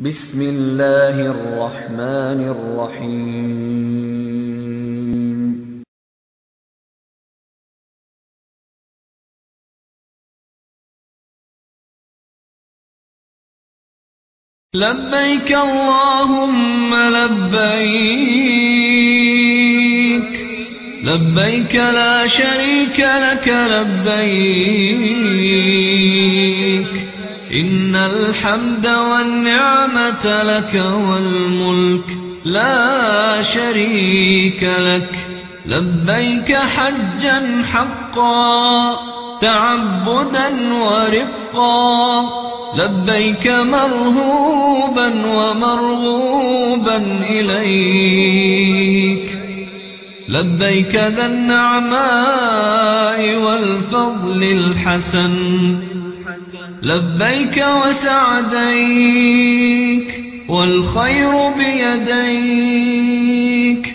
بسم الله الرحمن الرحيم لبيك اللهم لبيك لبيك لا شريك لك لبيك إن الحمد والنعمة لك والملك لا شريك لك لبيك حجا حقا تعبدا ورقا لبيك مرهوبا ومرغوبا إليك لبيك ذا النعماء والفضل الحسن لبيك وسعديك والخير بيديك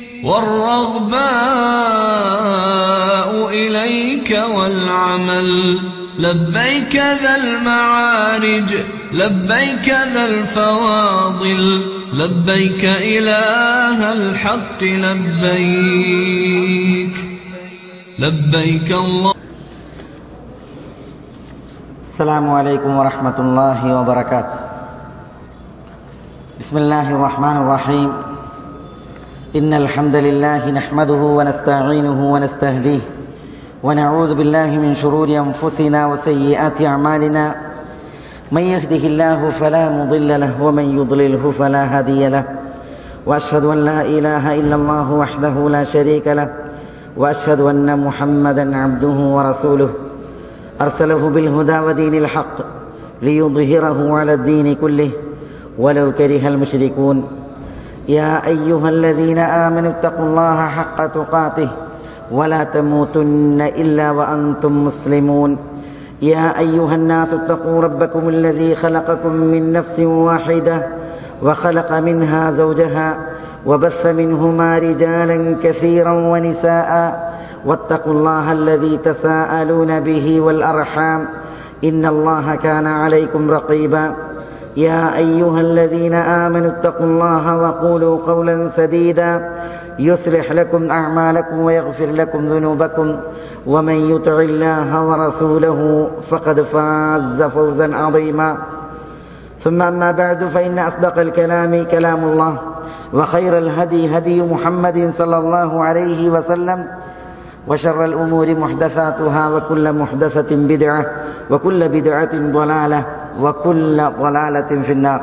والرغباء إليك والعمل لبيك ذا المعارج لبيك ذا الفواضل لبيك إله الحق لبيك لبيك الله السلام عليكم ورحمة الله وبركاته بسم الله الرحمن الرحيم إن الحمد لله نحمده ونستعينه ونستهديه ونعوذ بالله من شرور أنفسنا وسيئات أعمالنا من يهده الله فلا مضل له ومن يضلله فلا هادي له وأشهد أن لا إله إلا الله وحده لا شريك له وأشهد أن محمدا عبده ورسوله أرسله بالهدى ودين الحق ليظهره على الدين كله ولو كره المشركون يا أيها الذين آمنوا اتقوا الله حق تقاته ولا تموتن إلا وأنتم مسلمون يا أيها الناس اتقوا ربكم الذي خلقكم من نفس واحدة وخلق منها زوجها وبث منهما رجالا كثيرا ونساء واتقوا الله الذي تساءلون به والأرحام إن الله كان عليكم رقيبا يا أيها الذين آمنوا اتقوا الله وقولوا قولا سديدا يصلح لكم أعمالكم ويغفر لكم ذنوبكم ومن يطع الله ورسوله فقد فاز فوزا عظيما ثم أما بعد فإن أصدق الكلام كلام الله وخير الهدي هدي محمد صلى الله عليه وسلم وشر الأمور محدثاتها وكل محدثة بدعة وكل بدعة ضلالة وكل ضلالة في النار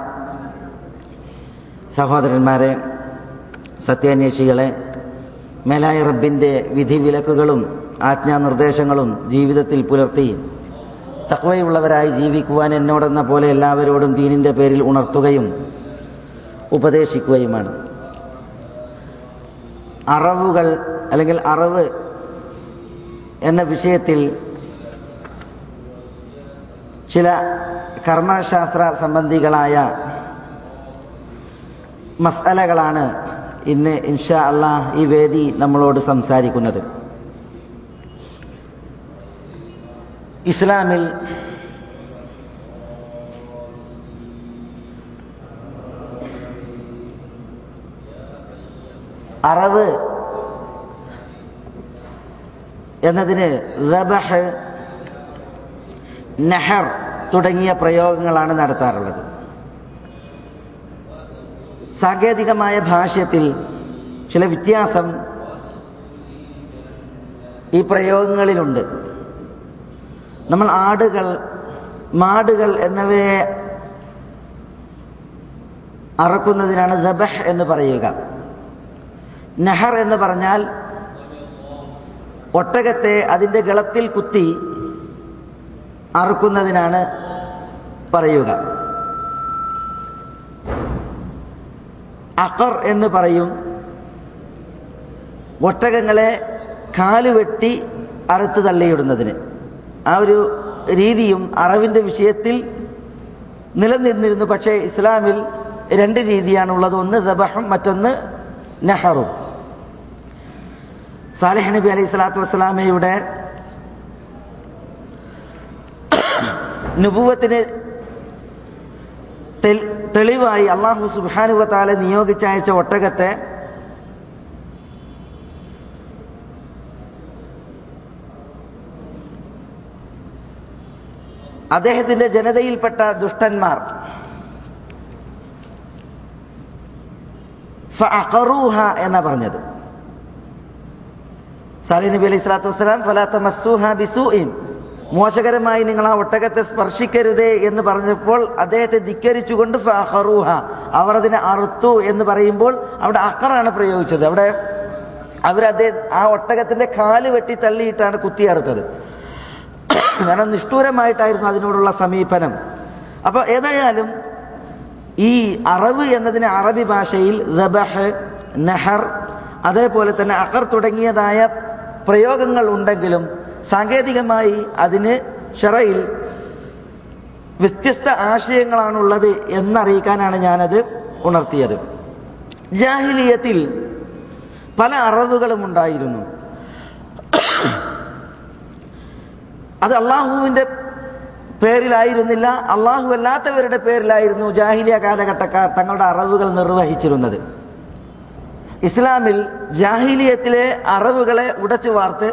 സഹോദരന്മാരെ സത്യാന്വേഷികളെ മേലായ റബ്ബിൻ്റെ വിധിവിലക്കുകളും ആജ്ഞാനിർദ്ദേശങ്ങളും ജീവിതത്തിൽ പുലർത്തി തക്വയുള്ളവരായി ജീവിക്കുവാൻ എന്നോടെന്ന പോലെ എല്ലാവരോടും ദീനിൻ്റെ പേരിൽ ഉണർത്തുകയും ഉപദേശിക്കുകയുമാണ് അറവുകൾ അല്ലെങ്കിൽ അറിവ് എന്ന വിഷയത്തിൽ ചില കർമ്മശാസ്ത്ര സംബന്ധികളായ മസലകളാണ് ഇന്ന് ഇൻഷാ അള്ളാഹ് ഈ വേദി നമ്മളോട് സംസാരിക്കുന്നത് ഇസ്ലാമിൽ അറവ് എന്നതിന് റബഹ് നെഹർ തുടങ്ങിയ പ്രയോഗങ്ങളാണ് നടത്താറുള്ളത് സാങ്കേതികമായ ഭാഷ്യത്തിൽ ചില വ്യത്യാസം ഈ പ്രയോഗങ്ങളിലുണ്ട് നമ്മൾ ആടുകൾ മാടുകൾ എന്നിവയെ അറക്കുന്നതിനാണ് ദബഹ് എന്ന് പറയുക നെഹർ എന്ന് പറഞ്ഞാൽ ഒട്ടകത്തെ അതിൻ്റെ ഗളത്തിൽ കുത്തി അറുക്കുന്നതിനാണ് പറയുക അഖർ എന്ന് പറയും ഒട്ടകങ്ങളെ കാലുവെട്ടി അറുത്ത് തള്ളിയിടുന്നതിന് ആ ഒരു രീതിയും അറവിൻ്റെ വിഷയത്തിൽ നിലനിന്നിരുന്നു പക്ഷേ ഇസ്ലാമിൽ രണ്ട് രീതിയാണുള്ളത് ഒന്ന് ദബഹും മറ്റൊന്ന് നെഹറും സാലിഹ് നബി അലൈഹി സ്വലാത്തു വസ്സലാമയുടെ നുപൂവത്തിന് തെൽ തെളിവായി അള്ളാഹു സുബാനുവത്താലെ നിയോഗിച്ചയച്ച ഒട്ടകത്തെ അദ്ദേഹത്തിന്റെ ജനതയിൽപ്പെട്ട ദുഷ്ടന്മാർ ഫഅഖറൂഹ എന്നാ പറഞ്ഞത് സാലി നബി അലൈഹി സ്വലാത്തു വസ്സലാം ഫലാത്ത മസ്സൂഹ ബിസൂഇൻ മോശകരമായി നിങ്ങൾ ആ ഒട്ടകത്തെ സ്പർശിക്കരുതേ എന്ന് പറഞ്ഞപ്പോൾ അദ്ദേഹത്തെ ധിക്കരിച്ചുകൊണ്ട് ഫഅഖറൂഹ അവർ അതിനെ അറുത്തു എന്ന് പറയുമ്പോൾ അവിടെ അഖറാണ് പ്രയോഗിച്ചത് അവിടെ അവർ അദ്ദേഹം ആ ഒട്ടകത്തിന്റെ കാല് വെട്ടി തള്ളിയിട്ടാണ് കുത്തി അറുത്തത് കാരണം നിഷ്ഠൂരമായിട്ടായിരുന്നു അതിനോടുള്ള സമീപനം അപ്പോൾ ഏതായാലും ഈ അറവ് എന്നതിന് അറബി ഭാഷയിൽ ദബഹ് നെഹർ അതേപോലെ തന്നെ അഖർ തുടങ്ങിയതായ പ്രയോഗങ്ങൾ ഉണ്ടെങ്കിലും സാങ്കേതികമായി അതിന് ഷറയിൽ വ്യത്യസ്ത ആശയങ്ങളാണുള്ളത് എന്നറിയിക്കാനാണ് ഞാനത് ഉണർത്തിയത് ജാഹിലിയത്തിൽ പല അറവുകളും ഉണ്ടായിരുന്നു അത് അള്ളാഹുവിൻ്റെ പേരിലായിരുന്നില്ല അള്ളാഹു അല്ലാത്തവരുടെ പേരിലായിരുന്നു ജാഹിലിയ കാലഘട്ടക്കാർ തങ്ങളുടെ അറവുകൾ നിർവഹിച്ചിരുന്നത് ഇസ്ലാമിൽ ജാഹിലിയത്തിലെ അറവുകളെ ഉടച്ചു വാർത്ത്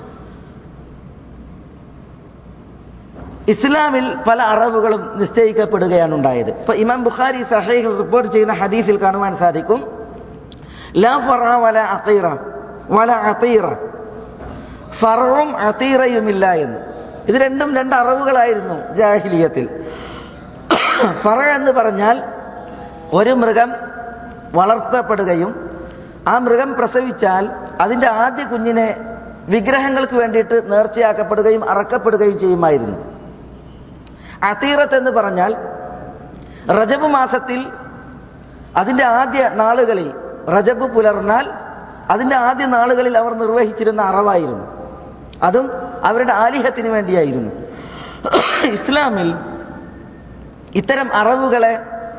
ഇസ്ലാമിൽ പല അറവുകളും നിശ്ചയിക്കപ്പെടുകയാണ് ഉണ്ടായത് ഇപ്പൊ ഇമാം ബുഖാരി സഹീഹിൽ റിപ്പോർട്ട് ചെയ്യുന്ന ഹദീസിൽ കാണുവാൻ സാധിക്കും ലാ ഫറ വല അഖീറ വല അത്തീറ ഫറവും അത്തീറയുമില്ല എന്ന് ഇത് രണ്ടും രണ്ട് അറിവുകളായിരുന്നു ജാഹിലിയത്തിൽ ഫറ എന്ന് പറഞ്ഞാൽ ഒരു മൃഗം വളർത്തപ്പെടുകയും ആ മൃഗം പ്രസവിച്ചാൽ അതിൻ്റെ ആദ്യ കുഞ്ഞിനെ വിഗ്രഹങ്ങൾക്ക് വേണ്ടിയിട്ട് നേർച്ചയാക്കപ്പെടുകയും അറക്കപ്പെടുകയും ചെയ്യുമായിരുന്നു അതീറത്ത് എന്ന് പറഞ്ഞാൽ റജബ് മാസത്തിൽ അതിൻ്റെ ആദ്യ നാളുകളിൽ റജബ് പുലർന്നാൽ അതിൻ്റെ ആദ്യ നാളുകളിൽ അവർ നിർവഹിച്ചിരുന്ന അറവായിരുന്നു അതും അവരുടെ ആലിഹത്തിന് വേണ്ടിയായിരുന്നു ഇസ്ലാമിൽ ഇത്തരം അറവുകളെ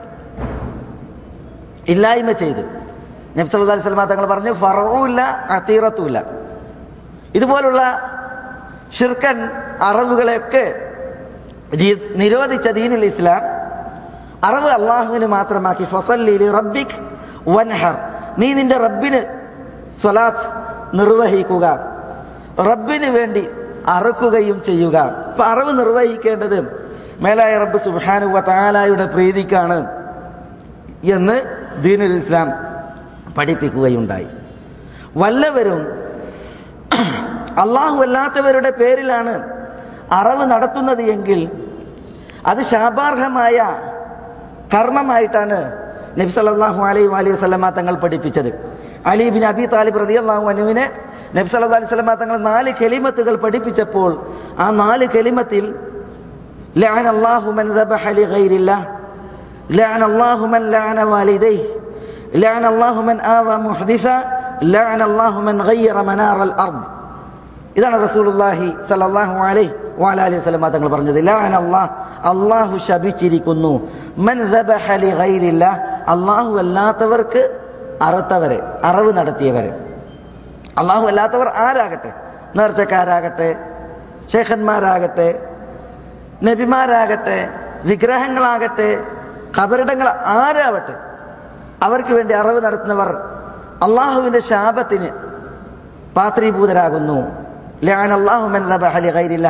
ഇല്ലായ്മ ചെയ്ത് നബ്സല്ലാ അലൈഹി സ്വലമ തങ്ങൾ പറഞ്ഞു ഫറവുമില്ല അത്തീറത്തുമില്ല ഇതുപോലുള്ള ഷിർക്കൻ അറവുകളെയൊക്കെ നി- നിരോധിച്ച ദീനുൽ ഇസ്ലാം അറവ് അള്ളാഹുവിന് മാത്രമാക്കി ഫസല്ലി റബ്ബിക് വൻഹർ നീ നിന്റെ റബ്ബിന് സ്വലാത്ത് നിർവഹിക്കുക റബ്ബിന് വേണ്ടി അറുക്കുകയും ചെയ്യുക അപ്പൊ അറിവ് നിർവഹിക്കേണ്ടത് മേലായ റബ്ബ് സുബാനുവ താലായുടെ പ്രീതിക്കാണ് എന്ന് ദീനുൽ ഇസ്ലാം പഠിപ്പിക്കുകയുണ്ടായി വല്ലവരും അള്ളാഹു അല്ലാത്തവരുടെ പേരിലാണ് അറവ് നടത്തുന്നത് എങ്കിൽ അത് ശാപാർഹമായ കർമ്മമായിട്ടാണ് നബി സല്ലല്ലാഹു അലൈഹി വലൈഹി വസല്ലമ തങ്ങൾ പഠിപ്പിച്ചത് അലി ബിൻ അബി താലിബ് റളിയല്ലാഹു അൻഹുവിനെ നബി സല്ലല്ലാഹു അലൈഹി വസല്ലമ തങ്ങൾ നാല് കെലിമത്തുകൾ പഠിപ്പിച്ചപ്പോൾ ആ നാല് കെലിമത്തിൽ ലഅന അല്ലാഹു മൻ ദബഹ ലിഗൈരില്ലാഹ് ലഅന അല്ലാഹു മൻ ലഅന വാലിദൈഹി ലഅന അല്ലാഹു മൻ ആവ മുഹ്ദിസ ലഅന അല്ലാഹു മൻ ഗയ്യറ മനാറൽ അർദ് ഇതാണ് റസൂലുള്ളാഹി സല്ലല്ലാഹു അലൈഹി വഅലൈഹി വസല്ലം തങ്ങൾ പറഞ്ഞത് ലഅന അല്ലാഹ് അല്ലാഹു ശപിച്ചിരിക്കുന്നു മൻ ദബഹ ലിഗൈരില്ലാഹ് അല്ലാഹു അല്ലാത്തവർക്ക് അറുത്തവരെ അറവ് നടത്തിയവരെ അള്ളാഹു അല്ലാത്തവർ ആരാകട്ടെ നേർച്ചക്കാരാകട്ടെ ശേഖന്മാരാകട്ടെ നബിമാരാകട്ടെ വിഗ്രഹങ്ങളാകട്ടെ ഖബറിടങ്ങൾ ആരാവട്ടെ അവർക്ക് വേണ്ടി അറിവ് നടത്തുന്നവർ അള്ളാഹുവിൻ്റെ ശാപത്തിന് പാത്രീഭൂതരാകുന്നു ലാൻ അള്ളാഹു മൻ ദബഹ ലിഗൈരില്ല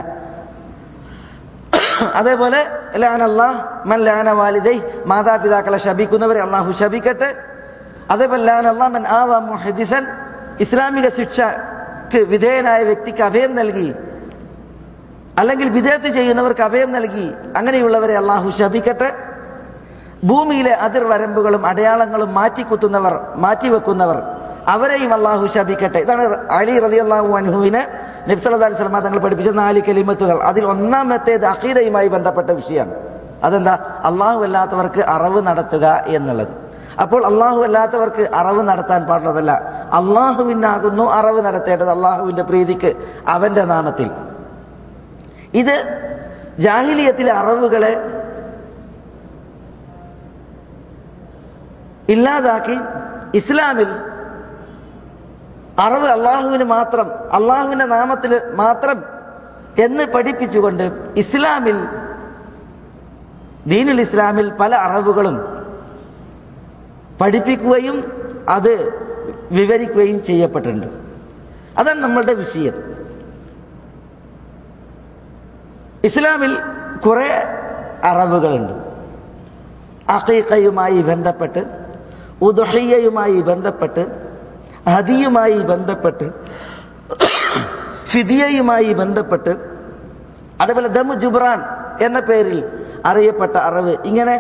അതേപോലെ ലാൻ അള്ളാഹ് മൻ ലാന വാലിദൈ മാതാപിതാക്കളെ ശപിക്കുന്നവരെ അള്ളാഹു ശപിക്കട്ടെ അതേപോലെ ലാൻ അള്ളാഹ് മൻ ആവ മുഹദിസൻ ഇസ്ലാമിക ശിക്ഷക്ക് വിധേയനായ വ്യക്തിക്ക് അഭയം നൽകി അല്ലെങ്കിൽ വിധേയത്ത് ചെയ്യുന്നവർക്ക് അഭയം നൽകി അങ്ങനെയുള്ളവരെ അള്ളാഹു ശപിക്കട്ടെ ഭൂമിയിലെ അതിർവരമ്പുകളും അടയാളങ്ങളും മാറ്റിക്കുത്തുന്നവർ മാറ്റിവെക്കുന്നവർ അവരെയും അള്ളാഹു ശപിക്കട്ടെ ഇതാണ് അലി റതി അള്ളാഹു അൻഹുവിന് നബ്സല്ലാ അലൈഹി സ്വലമ തങ്ങൾ പഠിപ്പിച്ച നാല് കെലിമത്തുകൾ അതിൽ ഒന്നാമത്തേത് അഖീദയുമായി ബന്ധപ്പെട്ട വിഷയമാണ് അതെന്താ അള്ളാഹു അല്ലാത്തവർക്ക് അറിവ് നടത്തുക എന്നുള്ളത് അപ്പോൾ അള്ളാഹു അല്ലാത്തവർക്ക് അറിവ് നടത്താൻ പാടുള്ളതല്ല അള്ളാഹുവിനാകുന്നു അറിവ് നടത്തേണ്ടത് അള്ളാഹുവിൻ്റെ പ്രീതിക്ക് അവൻ്റെ നാമത്തിൽ ഇത് ജാഹിലിയത്തിലെ അറിവുകളെ ഇല്ലാതാക്കി ഇസ്ലാമിൽ അറിവ് അള്ളാഹുവിന് മാത്രം അള്ളാഹുവിൻ്റെ നാമത്തിൽ മാത്രം എന്ന് പഠിപ്പിച്ചുകൊണ്ട് ഇസ്ലാമിൽ ദീനുൽ ഇസ്ലാമിൽ പല അറിവുകളും പഠിപ്പിക്കുകയും അത് വിവരിക്കുകയും ചെയ്യപ്പെട്ടിട്ടുണ്ട് അതാണ് നമ്മളുടെ വിഷയം ഇസ്ലാമിൽ കുറേ അറവുകളുണ്ട് അഖീഖയുമായി ബന്ധപ്പെട്ട് ഉദുഹയ്യയുമായി ബന്ധപ്പെട്ട് ഹദിയുമായി ബന്ധപ്പെട്ട് ഫിദിയയുമായി ബന്ധപ്പെട്ട് അതുപോലെ ദമു ജുബ്രാൻ എന്ന പേരിൽ അറിയപ്പെട്ട അറിവ് ഇങ്ങനെ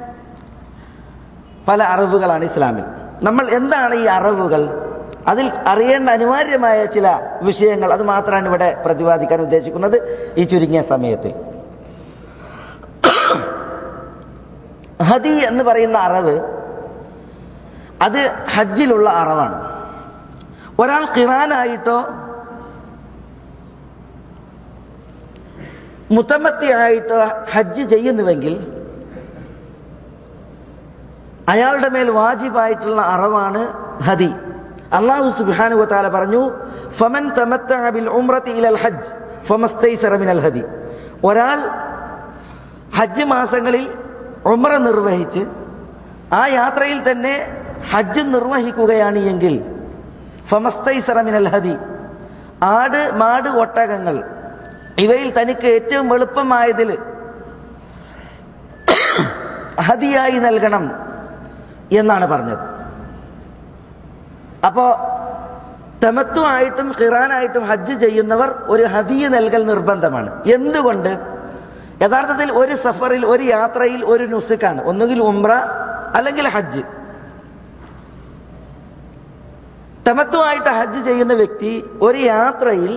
പല അറിവുകളാണ് ഇസ്ലാമിൽ നമ്മൾ എന്താണ് ഈ അറിവുകൾ അതിൽ അറിയേണ്ട അനിവാര്യമായ ചില വിഷയങ്ങൾ അത് മാത്രമാണ് ഇവിടെ പ്രതിപാദിക്കാൻ ഉദ്ദേശിക്കുന്നത് ഈ ചുരുങ്ങിയ സമയത്തിൽ ഹദി എന്ന് പറയുന്ന അറിവ് അത് ഹജ്ജിലുള്ള അറിവാണ് ഒരാൾ ഖിറാനായിട്ടോ മുത്തമത്തിയായിട്ടോ ഹജ്ജ് ചെയ്യുന്നുവെങ്കിൽ അയാളുടെ മേൽ വാജിബായിട്ടുള്ള അറവാണ് ഹദി അള്ളാഹു സുബ്ഹാനഹു വതആല പറഞ്ഞു ഫമൻ തമത്തഅ ബിൽ ഉംറതി ഇലൽ ഹജ്ജ് ഫമസ്തൈസറ മിനൽ ഹദി ഒരാൾ ഹജ്ജ് മാസങ്ങളിൽ ഉംറ നിർവഹിച്ച് ആ യാത്രയിൽ തന്നെ ഹജ്ജ് നിർവഹിക്കുകയാണ് എങ്കിൽ ഫമസ്തൈസറ മിനൽ ഹദി ആട് മാട് ഒട്ടകങ്ങൾ ഇവയിൽ തനിക്ക് ഏറ്റവും എളുപ്പമായതിൽ ഹദിയായി നൽകണം എന്നാണ് പറഞ്ഞത് അപ്പോ തമത്വമായിട്ടും ഖിറാനായിട്ടും ഹജ്ജ് ചെയ്യുന്നവർ ഒരു ഹദിയ നൽകൽ നിർബന്ധമാണ് എന്തുകൊണ്ട് യഥാർത്ഥത്തിൽ ഒരു സഫറിൽ ഒരു യാത്രയിൽ ഒരു നുസുക്കാണ് ഒന്നുകിൽ ഉംറ അല്ലെങ്കിൽ ഹജ്ജ് തമത്വമായിട്ട് ഹജ്ജ് ചെയ്യുന്ന വ്യക്തി ഒരു യാത്രയിൽ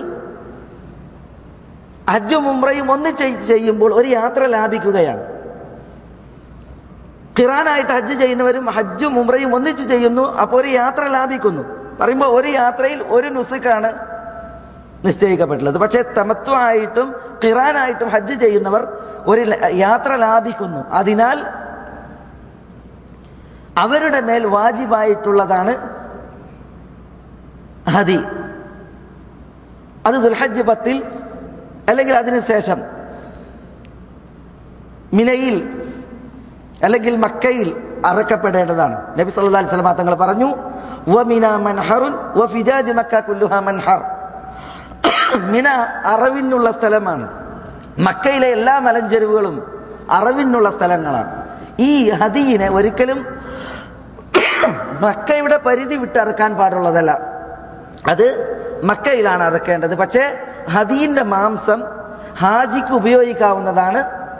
ഹജ്ജും ഉംറയും ഒന്ന് ചെയ്യുമ്പോൾ ഒരു യാത്ര ലാഭിക്കുകയാണ് ഖിറാനായിട്ട് ഹജ്ജ് ചെയ്യുന്നവരും ഹജ്ജും ഉംറയും ഒന്നിച്ച് ചെയ്യുന്നു അപ്പോൾ ഒരു യാത്ര ലാഭിക്കുന്നു പറയുമ്പോൾ ഒരു യാത്രയിൽ ഒരു നുസുക്കാണ് നിശ്ചയിക്കപ്പെട്ടുള്ളത് പക്ഷേ തമത്വമായിട്ടും ഖിറാനായിട്ടും ഹജ്ജ് ചെയ്യുന്നവർ ഒരു യാത്ര ലാഭിക്കുന്നു അതിനാൽ അവരുടെ മേൽ വാജിബായിട്ടുള്ളതാണ് ഹദി അത് ദുൽഹജ്ജ് പത്തിൽ അല്ലെങ്കിൽ അതിനുശേഷം മിനയിൽ അല്ലെങ്കിൽ മക്കയിൽ അറക്കപ്പെടേണ്ടതാണ് നബി സല്ലല്ലാഹു അലൈഹി വസല്ലം തങ്ങൾ പറഞ്ഞു വമിന മൻഹറുൻ വഫിജാജ് മക്ക കുല്ലുഹ മൻഹർ മിന അറവിനുള്ള സ്ഥലമാണ് മക്കയിലെ എല്ലാ മലഞ്ചെരുവുകളും അറവിനുള്ള സ്ഥലങ്ങളാണ് ഈ ഹദീനെ ഒരിക്കലും മക്കയുടെ പരിധി വിട്ട് അറക്കാൻ പാടുള്ളതല്ല അത് മക്കയിലാണ് അറക്കേണ്ടത് പക്ഷേ ഹദീന്റെ മാംസം ഹാജിക്ക് ഉപയോഗിക്കാവുന്നതാണ്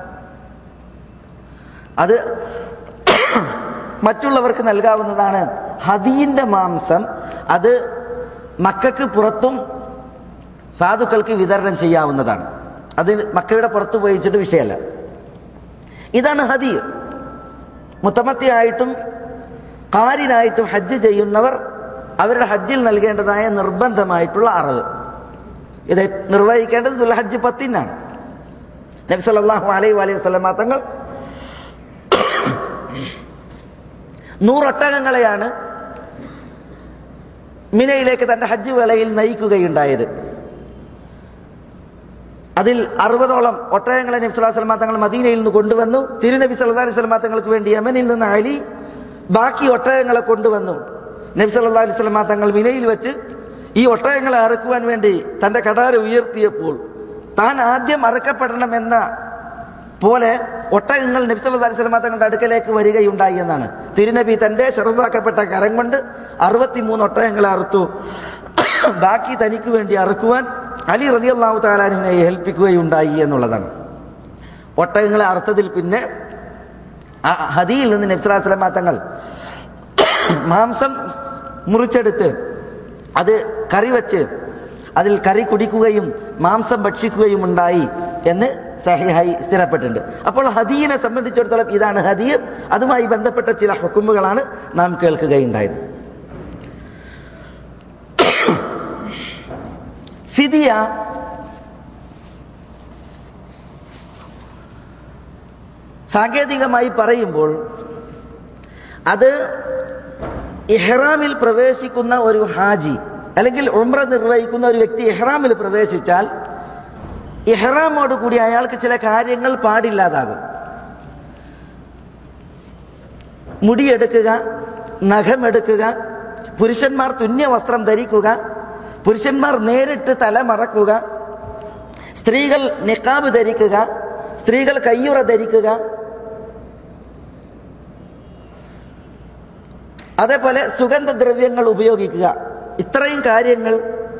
അത് മറ്റുള്ളവർക്ക് നൽകാവുന്നതാണ് ഹദീന്റെ മാംസം അത് മക്കൾക്ക് പുറത്തും സാധുക്കൾക്ക് വിതരണം ചെയ്യാവുന്നതാണ് അത് മക്കയുടെ പുറത്ത് ഉപയോഗിച്ചിട്ട് വിഷയമല്ല ഇതാണ് ഹദീ മുത്തമത്തിയായിട്ടും കാരിനായിട്ടും ഹജ്ജ് ചെയ്യുന്നവർ അവരുടെ ഹജ്ജിൽ നൽകേണ്ടതായ നിർബന്ധമായിട്ടുള്ള അറിവ് ഇത് നിർവഹിക്കേണ്ടത് ദുൽഹജ്ജ് പത്തിനാണ് നബി സല്ലല്ലാഹു അലൈഹി വലൈഹി വസല്ലമ തങ്ങൾ നൂറൊട്ടകങ്ങളെയാണ് മിനയിലേക്ക് തന്റെ ഹജ്ജ് വേളയിൽ നയിക്കുകയുണ്ടായത് അതിൽ അറുപതോളം ഒട്ടകങ്ങളെ നബി സല്ലല്ലാഹു അലൈഹി വസല്ലമ തങ്ങൾ മദീനയിൽ നിന്ന് കൊണ്ടുവന്നു തിരുനബി സല്ലല്ലാഹു അലൈഹി വസല്ലമ തങ്ങൾക്ക് വേണ്ടി യമനിൽ നിന്ന് അലി ബാക്കി ഒട്ടകങ്ങളെ കൊണ്ടുവന്നു നബി സല്ലല്ലാഹു അലൈഹി വസല്ലമ തങ്ങൾ മിനയിൽ വെച്ച് ഈ ഒട്ടകങ്ങളെ അറുക്കുവാൻ വേണ്ടി തന്റെ കടാര ഉയർത്തിയപ്പോൾ താൻ ആദ്യം അറുക്കപ്പെടണമെന്ന പോലെ ഒട്ടകങ്ങൾ നബി സല്ലല്ലാഹു അലൈഹി വസല്ലമ തങ്ങളുടെ അടുക്കലേക്ക് വരികയുണ്ടായി എന്നാണ് തിരുനബി തന്റെ ചെറുവാക്കപ്പെട്ട കരം കൊണ്ട് അറുപത്തിമൂന്ന് ഒട്ടകങ്ങളെ അറുത്തു ബാക്കി തനിക്ക് വേണ്ടി അറുക്കുവാൻ അലി റളിയല്ലാഹു താലാനുവിനെ ഏൽപ്പിക്കുകയുണ്ടായി എന്നുള്ളതാണ് ഒട്ടകങ്ങളെ അറുത്തതിൽ പിന്നെ ആ ഹദിയിൽ നിന്ന് നബി സല്ലല്ലാഹു അലൈഹി വസല്ലമ തങ്ങൾ മാംസം മുറിച്ചെടുത്ത് അത് കറി വെച്ച് അതിൽ കറി കുടിക്കുകയും മാംസം ഭക്ഷിക്കുകയും ഉണ്ടായി എന്ന് സഹിഹായി സ്ഥിരപ്പെട്ടിട്ടുണ്ട് അപ്പോൾ ഹദീനെ സംബന്ധിച്ചിടത്തോളം ഇതാണ് ഹദീർ അതുമായി ബന്ധപ്പെട്ട ചില ഹുക്കുമുകളാണ് നാം കേൾക്കുകയുണ്ടായത് ഫിദിയ സാങ്കേതികമായി പറയുമ്പോൾ അത് ഇഹ്റാമിൽ പ്രവേശിക്കുന്ന ഒരു ഹാജി അല്ലെങ്കിൽ ഉംറ നിർവഹിക്കുന്ന ഒരു വ്യക്തി ഇഹ്റാമിൽ പ്രവേശിച്ചാൽ ഇഹ്റാമോട് കൂടി അയാൾക്ക് ചില കാര്യങ്ങൾ പാടില്ലാതാകും മുടിയെടുക്കുക നഖമെടുക്കുക പുരുഷന്മാർ തുന്യ വസ്ത്രം ധരിക്കുക പുരുഷന്മാർ നേരിട്ട് തല മറക്കുക സ്ത്രീകൾ നിക്കാബ് ധരിക്കുക സ്ത്രീകൾ കയ്യുറ ധരിക്കുക അതേപോലെ സുഗന്ധദ്രവ്യങ്ങൾ ഉപയോഗിക്കുക ഇത്രയും കാര്യങ്ങൾ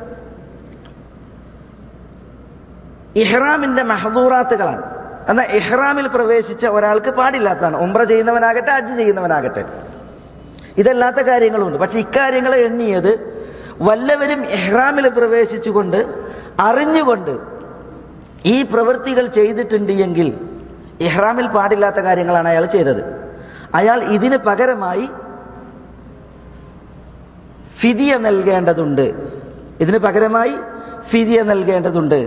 ഇഹ്റാമിന്റെ മഹദൂറാത്തുകളാണ് എന്നാൽ ഇഹ്റാമിൽ പ്രവേശിച്ച ഒരാൾക്ക് പാടില്ലാത്തതാണ് ഉംറ ചെയ്യുന്നവനാകട്ടെ ഹജ്ജ് ചെയ്യുന്നവനാകട്ടെ ഇതല്ലാത്ത കാര്യങ്ങളുണ്ട് പക്ഷെ ഇക്കാര്യങ്ങൾ എണ്ണിയത് വല്ലവരും ഇഹ്റാമിൽ പ്രവേശിച്ചുകൊണ്ട് അറിഞ്ഞുകൊണ്ട് ഈ പ്രവൃത്തികൾ ചെയ്തിട്ടുണ്ട് എങ്കിൽ ഇഹ്റാമിൽ പാടില്ലാത്ത കാര്യങ്ങളാണ് അയാൾ ചെയ്തത് അയാൾ ഇതിന് പകരമായി ഫിദിയ നൽകേണ്ടതുണ്ട് ഇതിന് പകരമായി ഫിദിയ നൽകേണ്ടതുണ്ട്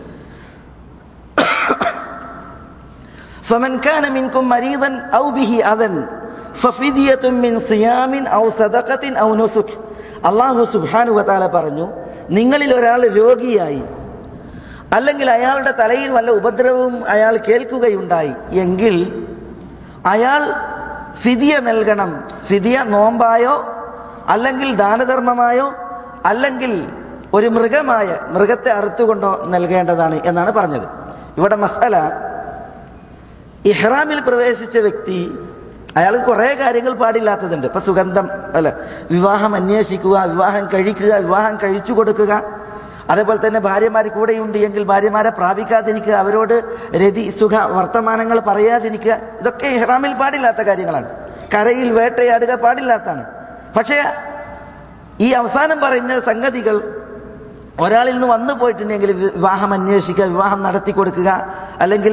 فمن كان منكم مريضا أو به أذى ففدية من صيام أو صدقة أو نسك അള്ളാഹു സുബ്ഹാനു വതാല പറഞ്ഞു നിങ്ങളിൽ ഒരാൾ രോഗിയായി അല്ലെങ്കിൽ അയാളുടെ തലയിൽ വല്ല ഉപദ്രവവും അയാൾ കേൾക്കുകയുണ്ടായി എങ്കിൽ അയാൾ ഫിദിയ നൽകണം ഫിദിയ നോമ്പായോ അല്ലെങ്കിൽ ദാനധർമ്മമായോ അല്ലെങ്കിൽ ഒരു മൃഗമായ മൃഗത്തെ അറുത്തുകൊണ്ടോ നൽകേണ്ടതാണ് എന്നാണ് പറഞ്ഞത് ഇവിടെ മസല ഇഹ്റാമിൽ പ്രവേശിച്ച വ്യക്തി അയാൾക്ക് കുറേ കാര്യങ്ങൾ പാടില്ലാത്തതുണ്ട് ഇപ്പൊ സുഗന്ധം അല്ല വിവാഹം അന്വേഷിക്കുക വിവാഹം കഴിക്കുക വിവാഹം കഴിച്ചു കൊടുക്കുക അതേപോലെ തന്നെ ഭാര്യമാർ കൂടെയുണ്ട് എങ്കിൽ ഭാര്യമാരെ പ്രാപിക്കാതിരിക്കുക അവരോട് രതി സുഖ വർത്തമാനങ്ങൾ പറയാതിരിക്കുക ഇതൊക്കെ ഇഹ്റാമിൽ പാടില്ലാത്ത കാര്യങ്ങളാണ് കരയിൽ വേട്ടയാടുക പാടില്ലാത്തതാണ് പക്ഷേ ഈ അവസാനം പറയുന്ന സംഗതികൾ ഒരാളിൽ നിന്ന് വന്നു പോയിട്ടുണ്ടെങ്കിൽ വിവാഹം അന്വേഷിക്കുക വിവാഹം നടത്തി കൊടുക്കുക അല്ലെങ്കിൽ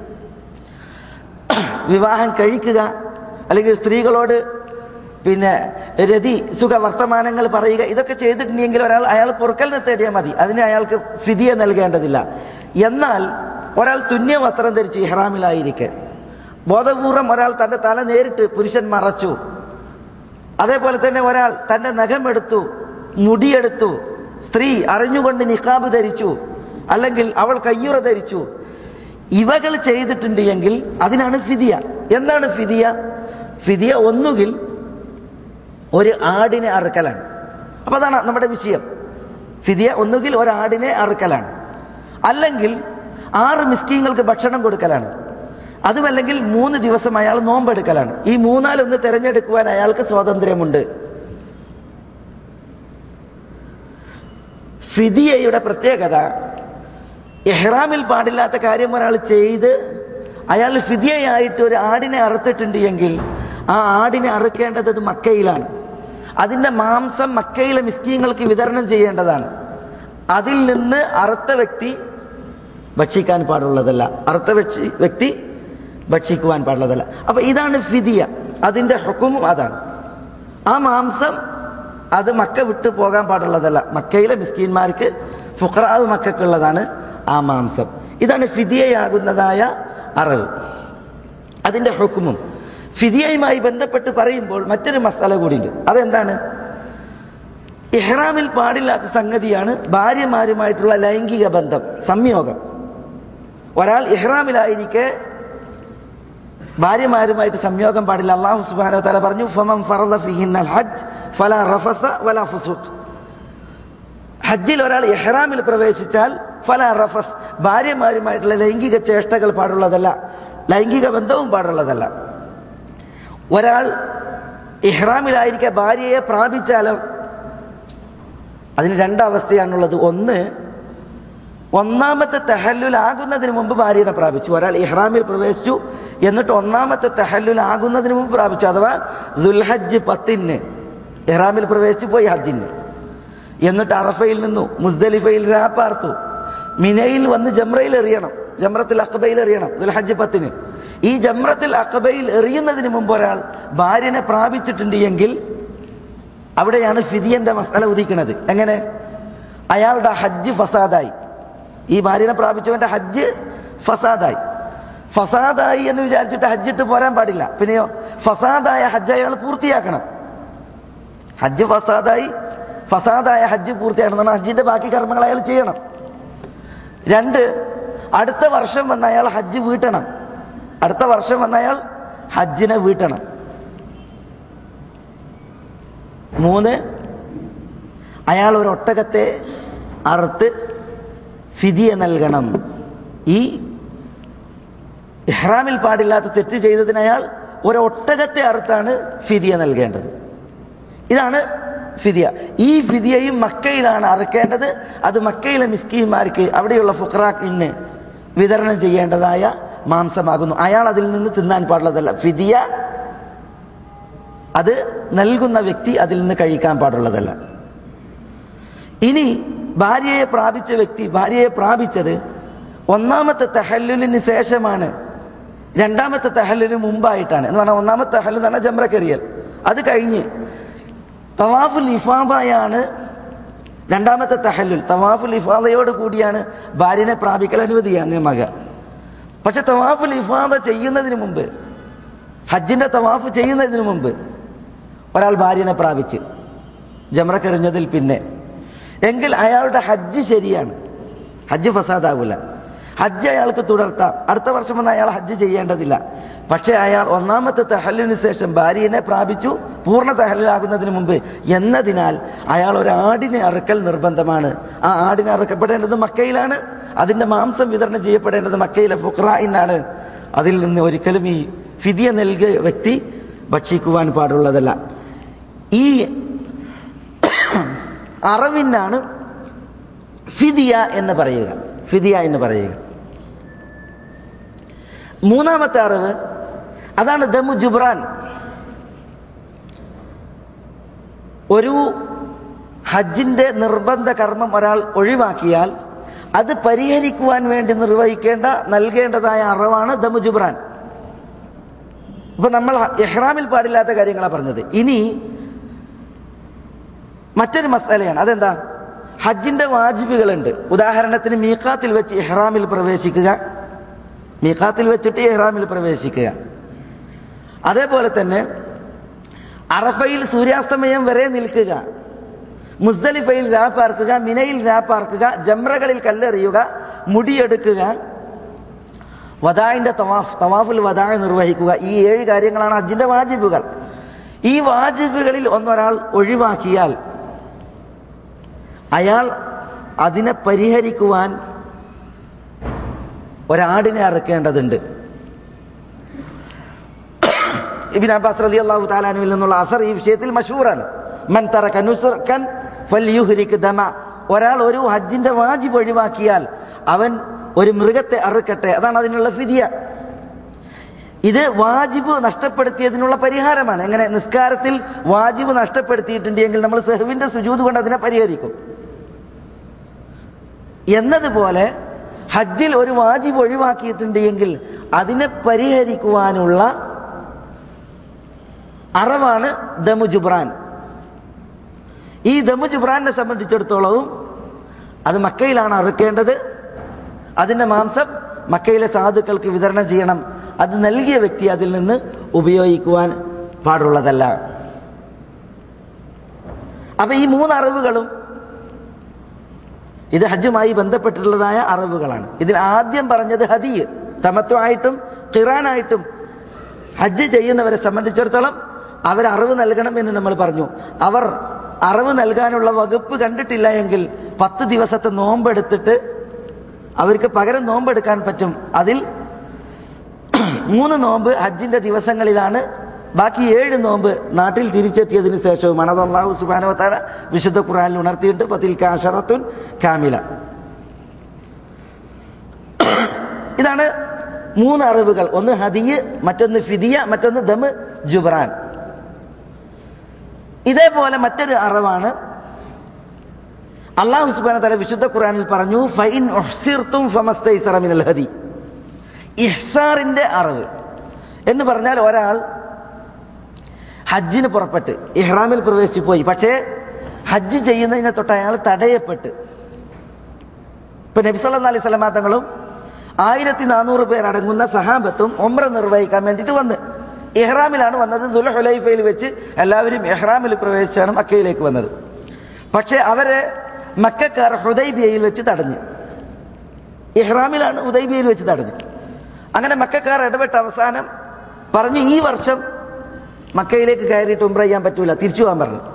വിവാഹം കഴിക്കുക അല്ലെങ്കിൽ സ്ത്രീകളോട് പിന്നെ രതി സുഖ വർത്തമാനങ്ങൾ പറയുക ഇതൊക്കെ ചെയ്തിട്ടുണ്ടെങ്കിൽ ഒരാൾ അയാൾ പൊറുക്കലിനെ തേടിയാൽ മതി അതിന് അയാൾക്ക് ഫിദിയ നൽകേണ്ടതില്ല എന്നാൽ ഒരാൾ തുന്യ വസ്ത്രം ധരിച്ചു ഇഹ്റാമിലായിരിക്കെ ബോധപൂർവം ഒരാൾ തൻ്റെ തല നേരിട്ട് പുരുഷൻ മറച്ചു അതേപോലെ തന്നെ ഒരാൾ തൻ്റെ നഖമെടുത്തു മുടിയെടുത്തു സ്ത്രീ അറിഞ്ഞുകൊണ്ട് നിക്കാബ് ധരിച്ചു അല്ലെങ്കിൽ അവൾ കയ്യുറ ധരിച്ചു ഇവകൾ ചെയ്തിട്ടുണ്ട് എങ്കിൽ അതിനാണ് ഫിദിയ എന്താണ് ഫിദിയ ഫിദിയ ഒന്നുകിൽ ഒരു ആടിനെ അറുക്കലാണ് അപ്പോൾ അതാണ് നമ്മുടെ വിഷയം ഫിദിയ ഒന്നുകിൽ ഒരാടിനെ അറുക്കലാണ് അല്ലെങ്കിൽ ആറ് മിസ്കീങ്ങൾക്ക് ഭക്ഷണം കൊടുക്കലാണ് അതുമല്ലെങ്കിൽ മൂന്ന് ദിവസം അയാൾ നോമ്പെടുക്കലാണ് ഈ മൂന്നാലൊന്ന് തിരഞ്ഞെടുക്കുവാൻ അയാൾക്ക് സ്വാതന്ത്ര്യമുണ്ട് ഫിദിയയുടെ പ്രത്യേകത എഹ്റാമിൽ പാടില്ലാത്ത കാര്യം ഒരാൾ ചെയ്ത് അയാൾ ഫിദിയയായിട്ട് ഒരു ആടിനെ അറുത്തിട്ടുണ്ട് എങ്കിൽ ആ ആടിനെ അറുക്കേണ്ടത് അത് മക്കയിലാണ് അതിൻ്റെ മാംസം മക്കയിലെ മിസ്കീങ്ങൾക്ക് വിതരണം ചെയ്യേണ്ടതാണ് അതിൽ നിന്ന് അറുത്ത വ്യക്തി ഭക്ഷിക്കാൻ പാടുള്ളതല്ല അറുത്ത ഭക്ഷി വ്യക്തി ഭക്ഷിക്കുവാൻ പാടുള്ളതല്ല അപ്പൊ ഇതാണ് ഫിദിയ അതിൻ്റെ ഹുക്കുമും അതാണ് ആ മാംസം അത് മക്ക വിട്ടു പോകാൻ പാടുള്ളതല്ല മക്കയിലെ മിസ്കീന്മാർക്ക് ഫുഖറാവ് മക്കൾക്കുള്ളതാണ് ആ മാംസം ഇതാണ് ഫിദിയയാകുന്നതായ അറിവ് അതിൻ്റെ ഹുക്കുമും ഫിദിയയുമായി ബന്ധപ്പെട്ട് പറയുമ്പോൾ മറ്റൊരു മസാല കൂടിയുണ്ട് അതെന്താണ് ഇഹ്റാമിൽ പാടില്ലാത്ത സംഗതിയാണ് ഭാര്യമാരുമായിട്ടുള്ള ലൈംഗിക ബന്ധം സംയോഗം ഒരാൾ ഇഹ്റാമിലായിരിക്കെ ഭാര്യമാരുമായിട്ട് സംയോഗം പാടില്ല അള്ളാഹു സുബാന തല പറഞ്ഞു ഫമം ഫറദ ഫിഹിന്നൽ ഹജ്ജ് ഫല റഫസ വല ഫുസൂഖ് ഹജ്ജിൽ ഒരാൾ ഇഹ്റാമിൽ പ്രവേശിച്ചാൽ ഫല റഫസ് ഭാര്യമാരുമായിട്ടുള്ള ലൈംഗിക ചേഷ്ടകൾ പാടുള്ളതല്ല ലൈംഗിക ബന്ധവും പാടുള്ളതല്ല ഒരാൾ ഇഹ്റാമിലായിരിക്കെ ഭാര്യയെ പ്രാപിച്ചാലോ അതിന് രണ്ടവസ്ഥയാണുള്ളത് ഒന്ന് ഒന്നാമത്തെ തെഹല്ലുൽ ആകുന്നതിന് മുമ്പ് ഭാര്യനെ പ്രാപിച്ചു ഒരാൾ ഇഹ്റാമിൽ പ്രവേശിച്ചു എന്നിട്ട് ഒന്നാമത്തെ തെഹല്ലുൽ ആകുന്നതിന് മുമ്പ് പ്രാപിച്ചു അഥവാ ദുൽഹജ്ജ് പത്തിന് ഇഹ്റാമിൽ പ്രവേശിച്ചു പോയി ഹജ്ജിന് എന്നിട്ട് അറഫയിൽ നിന്നു മുസ്ദലിഫയിൽ രാപ്പാർത്തു മിനയിൽ വന്ന് ജംറയിൽ എറിയണം ജംറത്തിൽ അക്കബയിൽ എറിയണം ദുൽഹജ്ജ് പത്തിന് ഈ ജംറത്തിൽ അക്കബയിൽ എറിയുന്നതിന് മുമ്പ് ഒരാൾ ഭാര്യനെ പ്രാപിച്ചിട്ടുണ്ട് എങ്കിൽ അവിടെയാണ് ഫിദിയന്റെ മസാല ഉദിക്കുന്നത് എങ്ങനെ അയാളുടെ ഹജ്ജ് ഫസാദായി ഈ ഭാര്യനെ പ്രാപിച്ചവന്റെ ഹജ്ജ് ഫസാദായി ഫസാദായി എന്ന് വിചാരിച്ചിട്ട് ഹജ്ജിട്ട് പോരാൻ പാടില്ല പിന്നെയോ ഫസാദായ ഹജ്ജ് അയാൾ പൂർത്തിയാക്കണം ഹജ്ജ് ഫസാദായി ഫസാദായ ഹജ്ജ് പൂർത്തിയാക്കണം എന്നാണ് ഹജ്ജിന്റെ ബാക്കി കർമ്മങ്ങൾ അയാൾ ചെയ്യണം രണ്ട് അടുത്ത വർഷം വന്ന് അയാൾ ഹജ്ജ് വീട്ടണം അടുത്ത വർഷം വന്ന് അയാൾ ഹജ്ജിനെ വീട്ടണം മൂന്ന് അയാൾ ഒരു ഒട്ടകത്തെ അറുത്ത് ഫിദിയ നൽകണം ഈ ഇഹ്റാമിൽ പാടില്ലാത്ത തെറ്റ് ചെയ്തതിന് അയാൾ ഒരു ഒട്ടകത്തെ അറുത്താണ് ഫിദിയ നൽകേണ്ടത് ഇതാണ് ഫിദിയ ഈ ഫിദിയയും മക്കയിലാണ് അറുക്കേണ്ടത് അത് മക്കയിലെ മിസ്കീന്മാർക്ക് അവിടെയുള്ള ഫുക്രാക്കിന് വിതരണം ചെയ്യേണ്ടതായ മാംസമാകുന്നു അയാൾ അതിൽ നിന്ന് തിന്നാൻ പാടുള്ളതല്ല ഫിദിയ അത് നൽകുന്ന വ്യക്തി അതിൽ നിന്ന് കഴിക്കാൻ പാടുള്ളതല്ല ഇനി ഭാര്യയെ പ്രാപിച്ച വ്യക്തി ഭാര്യയെ പ്രാപിച്ചത് ഒന്നാമത്തെ തെഹല്ലുലിന് ശേഷമാണ് രണ്ടാമത്തെ തെഹല്ലിന് മുമ്പായിട്ടാണ് എന്ന് പറഞ്ഞാൽ ഒന്നാമത്തെ തെഹല്ലു എന്ന് പറഞ്ഞാൽ ജമ്രക്കറിയൽ അത് കഴിഞ്ഞ് തവാഫുൽ ഇഫാദയാണ് രണ്ടാമത്തെ തഹല്ലുൽ തവാഫുൽ ഇഫാദയോട് കൂടിയാണ് ഭാര്യനെ പ്രാപിക്കൽ അനുമതിയാണ് മക പക്ഷെ തവാഫുൽ ഇഫാദ ചെയ്യുന്നതിന് മുമ്പ് ഹജ്ജിന്റെ തവാഫ് ചെയ്യുന്നതിന് മുമ്പ് ഒരാൾ ഭാര്യനെ പ്രാപിച്ച് ജമ്രക്കെറിഞ്ഞതിൽ പിന്നെ എങ്കിൽ അയാളുടെ ഹജ്ജ് ശരിയാണ് ഹജ്ജ് ഫസാദാവില്ല ഹജ്ജ് അയാൾക്ക് തുടർത്താം അടുത്ത വർഷം വന്ന് അയാൾ ഹജ്ജ് ചെയ്യേണ്ടതില്ല പക്ഷേ അയാൾ ഒന്നാമത്തെ തെഹല്ലിന് ശേഷം ഭാര്യനെ പ്രാപിച്ചു പൂർണ്ണ തെഹല്ലിലാകുന്നതിന് മുമ്പ് എന്നതിനാൽ അയാൾ ഒരു ആടിനെ അറുക്കൽ നിർബന്ധമാണ് ആ ആടിനെ അറുക്കപ്പെടേണ്ടത് മക്കയിലാണ് അതിൻ്റെ മാംസം വിതരണം ചെയ്യപ്പെടേണ്ടത് മക്കയിലെ ഫുക്രായിനാണ് അതിൽ നിന്ന് ഒരിക്കലും ഈ ഫിദിയ നൽകിയ വ്യക്തി ഭക്ഷിക്കുവാൻ പാടുള്ളതല്ല ഈ അറവിനാണ് ഫിദിയ എന്ന് പറയുക ഫിദിയ എന്ന് പറയുക മൂന്നാമത്തെ അറിവ് അതാണ് ദമു ജുബ്രാൻ ഒരു ഹജ്ജിന്റെ നിർബന്ധ കർമ്മം ഒരാൾ ഒഴിവാക്കിയാൽ അത് പരിഹരിക്കുവാൻ വേണ്ടി നിർവഹിക്കേണ്ട നൽകേണ്ടതായ അറിവാണ് ദമു ജുബ്രാൻ ഇപ്പൊ നമ്മൾ ഇഹ്റാമിൽ പാടില്ലാത്ത കാര്യങ്ങളാണ് പറഞ്ഞത് ഇനി മറ്റൊരു മസാലയാണ് അതെന്താ ഹജ്ജിന്റെ വാജിബുകളുണ്ട് ഉദാഹരണത്തിന് മീക്കാത്തിൽ വെച്ച് ഇഹ്റാമിൽ പ്രവേശിക്കുക മീക്കാത്തിൽ വെച്ചിട്ട് ഇഹ്റാമിൽ പ്രവേശിക്കുക അതേപോലെ തന്നെ അറഫയിൽ സൂര്യാസ്തമയം വരെ നിൽക്കുക മുസ്ദലിഫയിൽ രാപ്പാർക്കുക മിനയിൽ രാപ്പാർക്കുക ജംറകളിൽ കല്ലെറിയുക മുടിയെടുക്കുക വദായിന്റെ തവാഫ് തവാഫുൽ വദാ നിർവഹിക്കുക ഈ ഏഴ് കാര്യങ്ങളാണ് ഹജ്ജിന്റെ വാജിബുകൾ ഈ വാജിബുകളിൽ ഒന്നൊരാൾ ഒഴിവാക്കിയാൽ അയാൾ അതിനെ പരിഹരിക്കുവാൻ ഒരാടിനെ അറക്കേണ്ടതുണ്ട് ഇബിൻ അബ്ബാസ് റതി അള്ളാഹു താലാനുവിൽ നിന്നുള്ള അസർ ഈ വിഷയത്തിൽ മഷൂറാണ് മൻ തറക നുസ്റക്കൻ ഫൽയുഹ്രിക് ദമ ഒരാൾ ഒരു ഹജ്ജിന്റെ വാജിബ് ഒഴിവാക്കിയാൽ അവൻ ഒരു മൃഗത്തെ അറുക്കട്ടെ അതാണ് അതിനുള്ള ഫിദിയ ഇത് വാജിബ് നഷ്ടപ്പെടുത്തിയതിനുള്ള പരിഹാരമാണ് എങ്ങനെ നിസ്കാരത്തിൽ വാജിബ് നഷ്ടപ്പെടുത്തിയിട്ടുണ്ടെങ്കിൽ നമ്മൾ സെഹുവിന്റെ സുജൂത് കൊണ്ട് അതിനെ പരിഹരിക്കും എന്നതുപോലെ ഹജ്ജിൽ ഒരു വാജിബ് ഒഴിവാക്കിയിട്ടുണ്ട് എങ്കിൽ അതിനെ പരിഹരിക്കുവാനുള്ള അറവാണ് ദമു ജുബ്രാൻ ഈ ദമു ജുബ്രാനെ സംബന്ധിച്ചിടത്തോളവും അത് മക്കയിലാണ് അറുക്കേണ്ടത് അതിൻ്റെ മാംസം മക്കയിലെ സാധുക്കൾക്ക് വിതരണം ചെയ്യണം അത് നൽകിയ വ്യക്തി അതിൽ നിന്ന് ഉപയോഗിക്കുവാൻ പാടുള്ളതല്ല അപ്പൊ ഈ മൂന്ന് അറിവുകളും ഇത് ഹജ്ജുമായി ബന്ധപ്പെട്ടിട്ടുള്ളതായ അറിവുകളാണ് ഇതിൽ ആദ്യം പറഞ്ഞത് ഹദിയ് തമത്വമായിട്ടും ഖിറാനായിട്ടും ഹജ്ജ് ചെയ്യുന്നവരെ സംബന്ധിച്ചിടത്തോളം അവർ അറിവ് നൽകണം എന്ന് നമ്മൾ പറഞ്ഞു അവർ അറിവ് നൽകാനുള്ള വകുപ്പ് കണ്ടിട്ടില്ല എങ്കിൽ പത്ത് ദിവസത്തെ നോമ്പെടുത്തിട്ട് അവർക്ക് പകരം നോമ്പെടുക്കാൻ പറ്റും അതിൽ മൂന്ന് നോമ്പ് ഹജ്ജിന്റെ ദിവസങ്ങളിലാണ് ബാക്കി ഏഴ് നോമ്പ് നാട്ടിൽ തിരിച്ചെത്തിയതിനു ശേഷവുമാണ് അത് അള്ളാഹു സുബാനവത്താല വിശുദ്ധ ഖുറാനിൽ ഉണർത്തിയിട്ട് പത്തിൽ കാഷറത്തുൻ കാമില ഇതാണ് മൂന്ന് അറിവുകൾ ഒന്ന് ഹദിയ് മറ്റൊന്ന് ഫിദിയ മറ്റൊന്ന് ദമ് ജുബ്രാൻ ഇതേപോലെ മറ്റൊരു അറിവാണ് അള്ളാഹു സുബാന തല വിശുദ്ധ ഖുറാനിൽ പറഞ്ഞു ഫൈൻ ഒഹ്സിർത്തും ഫമസ്തൈസറ മിനൽ ഹദി ഇഹ്സാറിന്റെ അറിവ് എന്ന് പറഞ്ഞാൽ ഒരാൾ ഹജ്ജിന് പുറപ്പെട്ട് ഇഹ്റാമിൽ പ്രവേശിച്ചു പോയി പക്ഷേ ഹജ്ജ് ചെയ്യുന്നതിനെ തൊട്ട് അയാൾ തടയപ്പെട്ട് ഇപ്പൊ നബി സല്ലല്ലാഹു അലൈഹി സ്വലമാ തങ്ങളും ആയിരത്തി നാനൂറ് പേരടങ്ങുന്ന സഹാബത്തും ഒമ്ര നിർവഹിക്കാൻ വേണ്ടിയിട്ട് വന്ന് ഇഹ്റാമിലാണ് വന്നത് ദുൽഹുലൈഫയിൽ വെച്ച് എല്ലാവരും ഇഹ്റാമിൽ പ്രവേശിച്ചാണ് മക്കയിലേക്ക് വന്നത് പക്ഷേ അവരെ മക്കാർ ഹുദൈബിയയിൽ വെച്ച് തടഞ്ഞു ഇഹ്റാമിലാണ് ഹുദൈബിയയിൽ വെച്ച് തടഞ്ഞു അങ്ങനെ മക്കാർ ഇടപെട്ട അവസാനം പറഞ്ഞു ഈ വർഷം മക്കയിലേക്ക് കയറിയിട്ട് ഉംറ ചെയ്യാൻ പറ്റൂല തിരിച്ചു പോകാൻ പറഞ്ഞു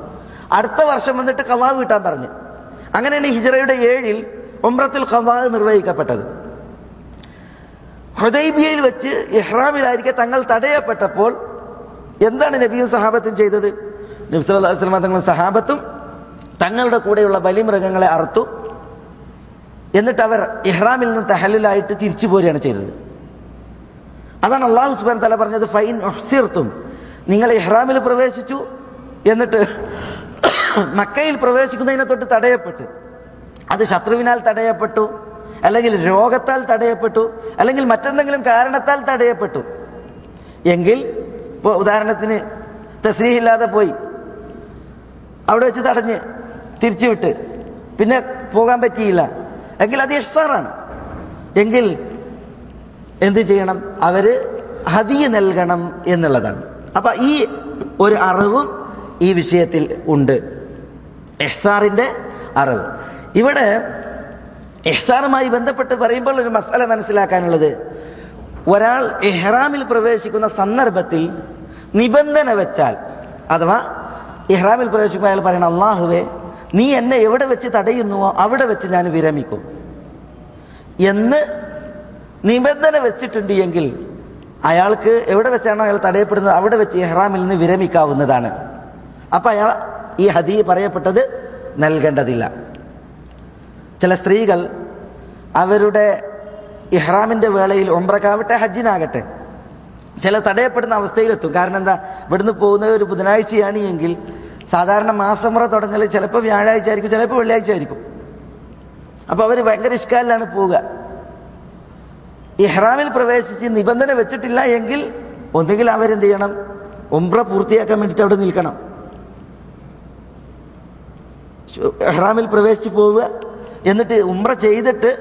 അടുത്ത വർഷം വന്നിട്ട് കഥാ വീട്ടാൻ പറഞ്ഞു അങ്ങനെയാണ് ഹിജറയുടെ ഏഴിൽ ഉംറത്തുൽ ഖദാ നിർവഹിക്കപ്പെട്ടത് ഹുദൈബിയയിൽ വെച്ച് ഇഹ്റാമിലായിരിക്കെ തങ്ങൾ തടയപ്പെട്ടപ്പോൾ എന്താണ് നബിയും സഹാബത്തും ചെയ്തത് നബി സല്ലല്ലാഹു അലൈഹി വസല്ലം തങ്ങളും സഹാബത്തും തങ്ങളുടെ കൂടെയുള്ള ബലിമൃഗങ്ങളെ അറുത്തു എന്നിട്ട് അവർ ഇഹ്റാമിൽ നിന്ന് തഹലിലായിട്ട് തിരിച്ചു പോരുകയാണ് ചെയ്തത് അതാണ് അള്ളാഹു സുബാൻ തല പറഞ്ഞത് ഫൈൻ ഒഹ്സിർത്തും നിങ്ങൾ ഇഹ്റാമിൽ പ്രവേശിച്ചു എന്നിട്ട് മക്കയിൽ പ്രവേശിക്കുന്നതിനെ തൊട്ട് തടയപ്പെട്ട് അത് ശത്രുവിനാൽ തടയപ്പെട്ടു അല്ലെങ്കിൽ രോഗത്താൽ തടയപ്പെട്ടു അല്ലെങ്കിൽ മറ്റെന്തെങ്കിലും കാരണത്താൽ തടയപ്പെട്ടു എങ്കിൽ ഇപ്പോൾ ഉദാഹരണത്തിന് തസ്രീഹില്ലാതെ പോയി അവിടെ വെച്ച് തടഞ്ഞ് തിരിച്ചുവിട്ട് പിന്നെ പോകാൻ പറ്റിയില്ല എങ്കിൽ അത് ഇഹ്സാറാണ് എങ്കിൽ എന്ത് ചെയ്യണം അവര് ഹദിയ നൽകണം എന്നുള്ളതാണ് അപ്പൊ ഈ ഒരു അറിവും ഈ വിഷയത്തിൽ ഉണ്ട് എഹ്സാറിന്റെ അറിവ് ഇവിടെ എഹ്സാറുമായി ബന്ധപ്പെട്ട് പറയുമ്പോൾ ഒരു മസാല മനസ്സിലാക്കാനുള്ളത് ഒരാൾ ഇഹ്റാമിൽ പ്രവേശിക്കുന്ന സന്ദർഭത്തിൽ നിബന്ധന വെച്ചാൽ അഥവാ ഇഹ്റാമിൽ പ്രവേശിക്കുമ്പോൾ അയാൾ പറയണം അള്ളാഹുവേ നീ എന്നെ എവിടെ വെച്ച് തടയുന്നുവോ അവിടെ വെച്ച് ഞാൻ വിരമിക്കും എന്ന് നിബന്ധന വെച്ചിട്ടുണ്ട് എങ്കിൽ അയാൾക്ക് എവിടെ വെച്ചാണോ അയാൾ തടയപ്പെടുന്നത് അവിടെ വെച്ച് ഇഹ്റാമിൽ നിന്ന് വിരമിക്കാവുന്നതാണ് അപ്പം അയാൾ ഈ ഹദീ പറയപ്പെട്ടത് നൽകേണ്ടതില്ല ചില സ്ത്രീകൾ അവരുടെ ഇഹ്റാമിൻ്റെ വേളയിൽ ഒമ്പ്രക്കാവട്ടെ ഹജ്ജിനാകട്ടെ ചില തടയപ്പെടുന്ന അവസ്ഥയിലെത്തും കാരണം എന്താ ഇവിടുന്ന് പോകുന്നത് ഒരു ബുധനാഴ്ചയാണ് എങ്കിൽ സാധാരണ മാസമുറ തുടങ്ങൽ ചിലപ്പോൾ വ്യാഴാഴ്ച ആയിരിക്കും ചിലപ്പോൾ വെള്ളിയാഴ്ച ആയിരിക്കും അപ്പോൾ അവർ ഭയങ്കര ഇഷ്കാലിലാണ് പോവുക ഇഹ്റാമിൽ പ്രവേശിച്ച് നിബന്ധന വെച്ചിട്ടില്ല എങ്കിൽ ഒന്നുകിൽ അവരെന്ത് ചെയ്യണം ഉംറ പൂർത്തിയാക്കാൻ വേണ്ടിയിട്ട് അവിടെ നിൽക്കണം ഇഹ്റാമിൽ പ്രവേശിച്ച് പോവുക എന്നിട്ട് ഉംറ ചെയ്തിട്ട്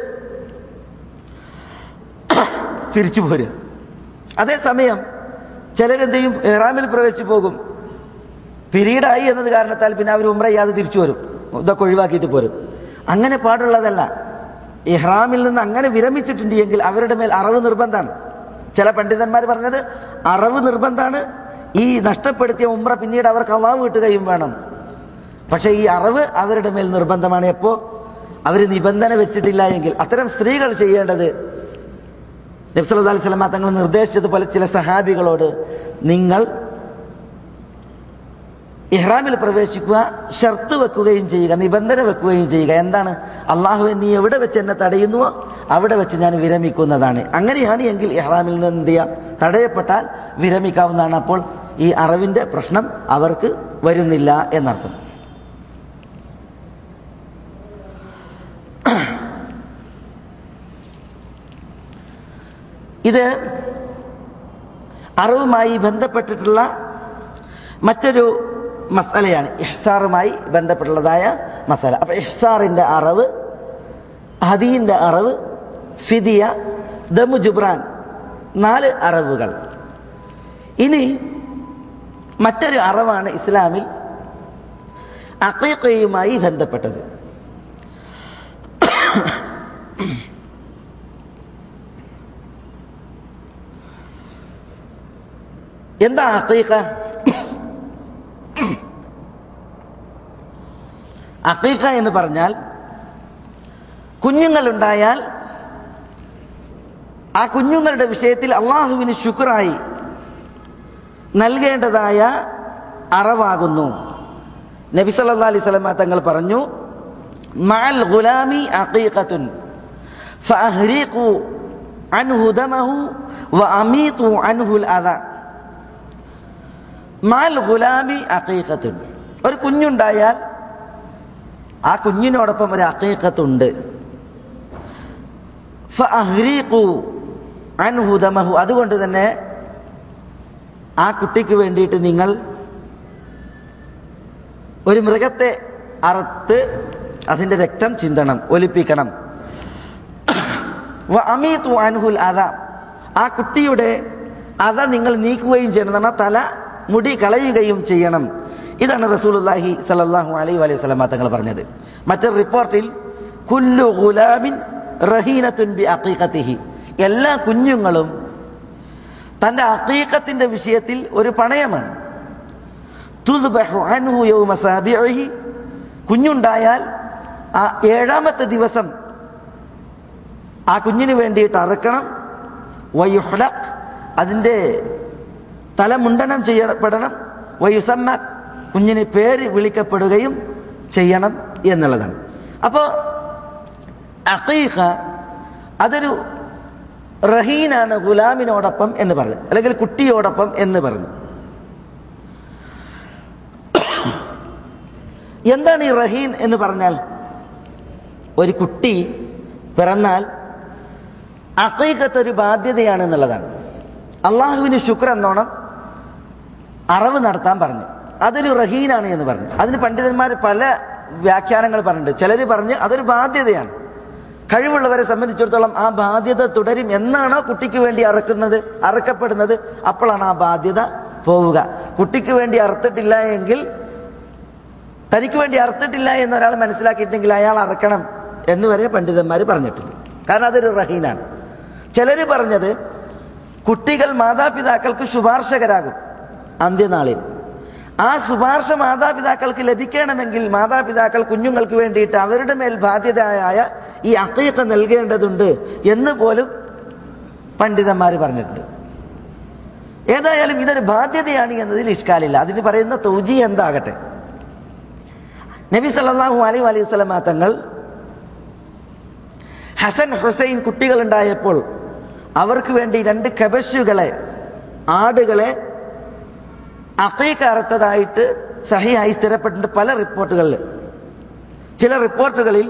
തിരിച്ചു പോരുക അതേസമയം ചിലരെന്ത് ചെയ്യും ഇഹ്റാമിൽ പ്രവേശിച്ച് പോകും പിരീഡായി എന്നത് കാരണത്താൽ പിന്നെ അവർ ഉംറ ചെയ്യാതെ തിരിച്ചു വരും ഇതൊക്കെ ഒഴിവാക്കിയിട്ട് പോരും അങ്ങനെ പാടുള്ളതല്ല ഇഹ്റാമിൽ നിന്ന് അങ്ങനെ വിരമിച്ചിട്ടുണ്ട് എങ്കിൽ അവരുടെ മേൽ അറവ് നിർബന്ധമാണ് ചില പണ്ഡിതന്മാർ പറഞ്ഞത് അറവ് നിർബന്ധമാണ് ഈ നഷ്ടപ്പെടുത്തിയ ഉമ്ര പിന്നീട് അവർക്ക് അവാവ് കിട്ടുകയും വേണം പക്ഷേ ഈ അറവ് അവരുടെ മേൽ നിർബന്ധമാണ് എപ്പോ അവർ നിബന്ധന വെച്ചിട്ടില്ല എങ്കിൽ അത്തരം സ്ത്രീകൾ ചെയ്യേണ്ടത് നബ്സല്ലാ അലൈഹി സ്വലമ തങ്ങൾ നിർദ്ദേശിച്ചതുപോലെ ചില സഹാബികളോട് നിങ്ങൾ ഇഹ്റാമിൽ പ്രവേശിക്കുക ഷർത്ത് വെക്കുകയും ചെയ്യുക നിബന്ധന വെക്കുകയും ചെയ്യുക എന്താണ് അള്ളാഹുവെ നീ എവിടെ വെച്ച് എന്നെ തടയുന്നുവോ അവിടെ വെച്ച് ഞാൻ വിരമിക്കുന്നതാണ് അങ്ങനെയാണ് എങ്കിൽ ഇഹ്റാമിൽ നിന്ന് എന്ത് ചെയ്യാം തടയപ്പെട്ടാൽ വിരമിക്കാവുന്നതാണ് അപ്പോൾ ഈ അറിവിൻ്റെ പ്രശ്നം അവർക്ക് വരുന്നില്ല എന്നർത്ഥം ഇത് അറിവുമായി ബന്ധപ്പെട്ടിട്ടുള്ള മറ്റൊരു മസലയാണ് ഇഹ്സാറുമായി ബന്ധപ്പെട്ടുള്ളതായ മസാല അപ്പോൾ ഇഹ്സാറിൻ്റെ അറിവ് ഹദീൻ്റെ അറിവ് ഫിദിയ ദമു ജുബ്രാൻ നാല് അറിവുകൾ ഇനി മറ്റൊരു അറിവാണ് ഇസ്ലാമിൽ അക്കീക്കയുമായി ബന്ധപ്പെട്ടത് എന്താ അക്കീക്ക അക്കീക്ക എന്ന് പറഞ്ഞാൽ കുഞ്ഞുങ്ങളുണ്ടായാൽ ആ കുഞ്ഞുങ്ങളുടെ വിഷയത്തിൽ അള്ളാഹുവിന് ശുക്രായി നൽകേണ്ടതായ അറവാകുന്നു നബി സല്ലാ അലൈഹി സ്വലമ തങ്ങൾ പറഞ്ഞു മഅൽ ഗുലാമി അഖീഖത്തുൻ ഫഅഹ്രീഖു അൻഹു ദമഹു വഅമീതു അൻഹുൽ അദ മഅൽ ഗുലാമി അഖീഖത്തുൻ ഒരു കുഞ്ഞുണ്ടായാൽ ആ കുഞ്ഞിനോടൊപ്പം ഒരു അക്കീക്കത്തുണ്ട് അൻഹുദമഹു അതുകൊണ്ട് തന്നെ ആ കുട്ടിക്ക് വേണ്ടിയിട്ട് നിങ്ങൾ ഒരു മൃഗത്തെ അറുത്ത് അതിൻ്റെ രക്തം ചിന്തണം ഒലിപ്പിക്കണം അമീതു അൻഹുൽ അത ആ കുട്ടിയുടെ അത നിങ്ങൾ നീക്കുകയും ചെയ്യണം എന്ന് പറഞ്ഞാൽ തല മുടി കളയുകയും ചെയ്യണം ഇതാണ് റസൂലുല്ലാഹി സലല്ലാഹു അലൈഹി വലൈഹി സ്വലമ തങ്ങൾ പറഞ്ഞത് മറ്റൊരു റിപ്പോർട്ടിൽ കുല്ലു ഗുലാമിൻ റഹീനത്തുൻ ബി അക്കീക്കത്തിഹി എല്ലാ കുഞ്ഞുങ്ങളും തൻ്റെ അക്കീക്കത്തിൻ്റെ വിഷയത്തിൽ ഒരു പണയമാണ് തുദ്ബഹു അൻഹു യൗമ സാബിഇഹി കുഞ്ഞുണ്ടായാൽ ആ ഏഴാമത്തെ ദിവസം ആ കുഞ്ഞിന് വേണ്ടിയിട്ട് അറുക്കണം വയുഹ്ലഖ് അതിൻ്റെ തല മുണ്ടനം ചെയ്യപ്പെടണം വയുസമ്മ കുഞ്ഞിന് പേര് വിളിക്കപ്പെടുകയും ചെയ്യണം എന്നുള്ളതാണ് അപ്പോൾ അഖീഖ അതൊരു റഹീനാണ് ഗുലാമിനോടൊപ്പം എന്ന് പറഞ്ഞു അല്ലെങ്കിൽ കുട്ടിയോടൊപ്പം എന്ന് പറഞ്ഞു എന്താണ് ഈ റഹീൻ എന്ന് പറഞ്ഞാൽ ഒരു കുട്ടി പിറന്നാൽ അക്കൈക്കത്ത് ഒരു ബാധ്യതയാണ് എന്നുള്ളതാണ് അള്ളാഹുവിന് ശുക്ർ എന്നോണം അറവ് നടത്താൻ പറഞ്ഞു അതൊരു റഹീനാണ് എന്ന് പറഞ്ഞു അതിന് പണ്ഡിതന്മാർ പല വ്യാഖ്യാനങ്ങൾ പറഞ്ഞിട്ടുണ്ട് ചിലർ പറഞ്ഞ് അതൊരു ബാധ്യതയാണ് കഴിവുള്ളവരെ സംബന്ധിച്ചിടത്തോളം ആ ബാധ്യത തുടരും എന്നാണോ കുട്ടിക്ക് വേണ്ടി അറക്കുന്നത് അറക്കപ്പെടുന്നത് അപ്പോഴാണ് ആ ബാധ്യത പോവുക കുട്ടിക്ക് വേണ്ടി അറുത്തിട്ടില്ല എങ്കിൽ തനിക്ക് വേണ്ടി അറുത്തിട്ടില്ല എന്ന് ഒരാൾ മനസ്സിലാക്കിയിട്ടുണ്ടെങ്കിൽ അയാൾ അറക്കണം എന്ന് വരെ പണ്ഡിതന്മാർ പറഞ്ഞിട്ടുണ്ട് കാരണം അതൊരു റഹീനാണ് ചിലർ പറഞ്ഞത് കുട്ടികൾ മാതാപിതാക്കൾക്ക് ശുപാർശകരാകും അന്ത്യനാളിൽ ആ ശുപാർശ മാതാപിതാക്കൾക്ക് ലഭിക്കണമെങ്കിൽ മാതാപിതാക്കൾ കുഞ്ഞുങ്ങൾക്ക് വേണ്ടിയിട്ട് അവരുടെ മേൽ ബാധ്യതയായ ഈ അക്കയൊക്കെ നൽകേണ്ടതുണ്ട് എന്ന് പോലും പണ്ഡിതന്മാർ പറഞ്ഞിട്ടുണ്ട് ഏതായാലും ഇതൊരു ബാധ്യതയാണ് എന്നതിൽ ഇഷ്കാലില്ല അതിന് പറയുന്ന തൗജി എന്താകട്ടെ നബി സല്ലല്ലാഹു അലൈഹി അലൈഹി സ്വലമ തങ്ങൾ ഹസൻ ഹുസൈൻ കുട്ടികളുണ്ടായപ്പോൾ അവർക്ക് വേണ്ടി രണ്ട് കബശുകളെ ആടുകളെ അക്കൈക്ക് അറുത്തതായിട്ട് സഹിയായി സ്ഥിരപ്പെട്ടിട്ടുണ്ട് പല റിപ്പോർട്ടുകളിൽ ചില റിപ്പോർട്ടുകളിൽ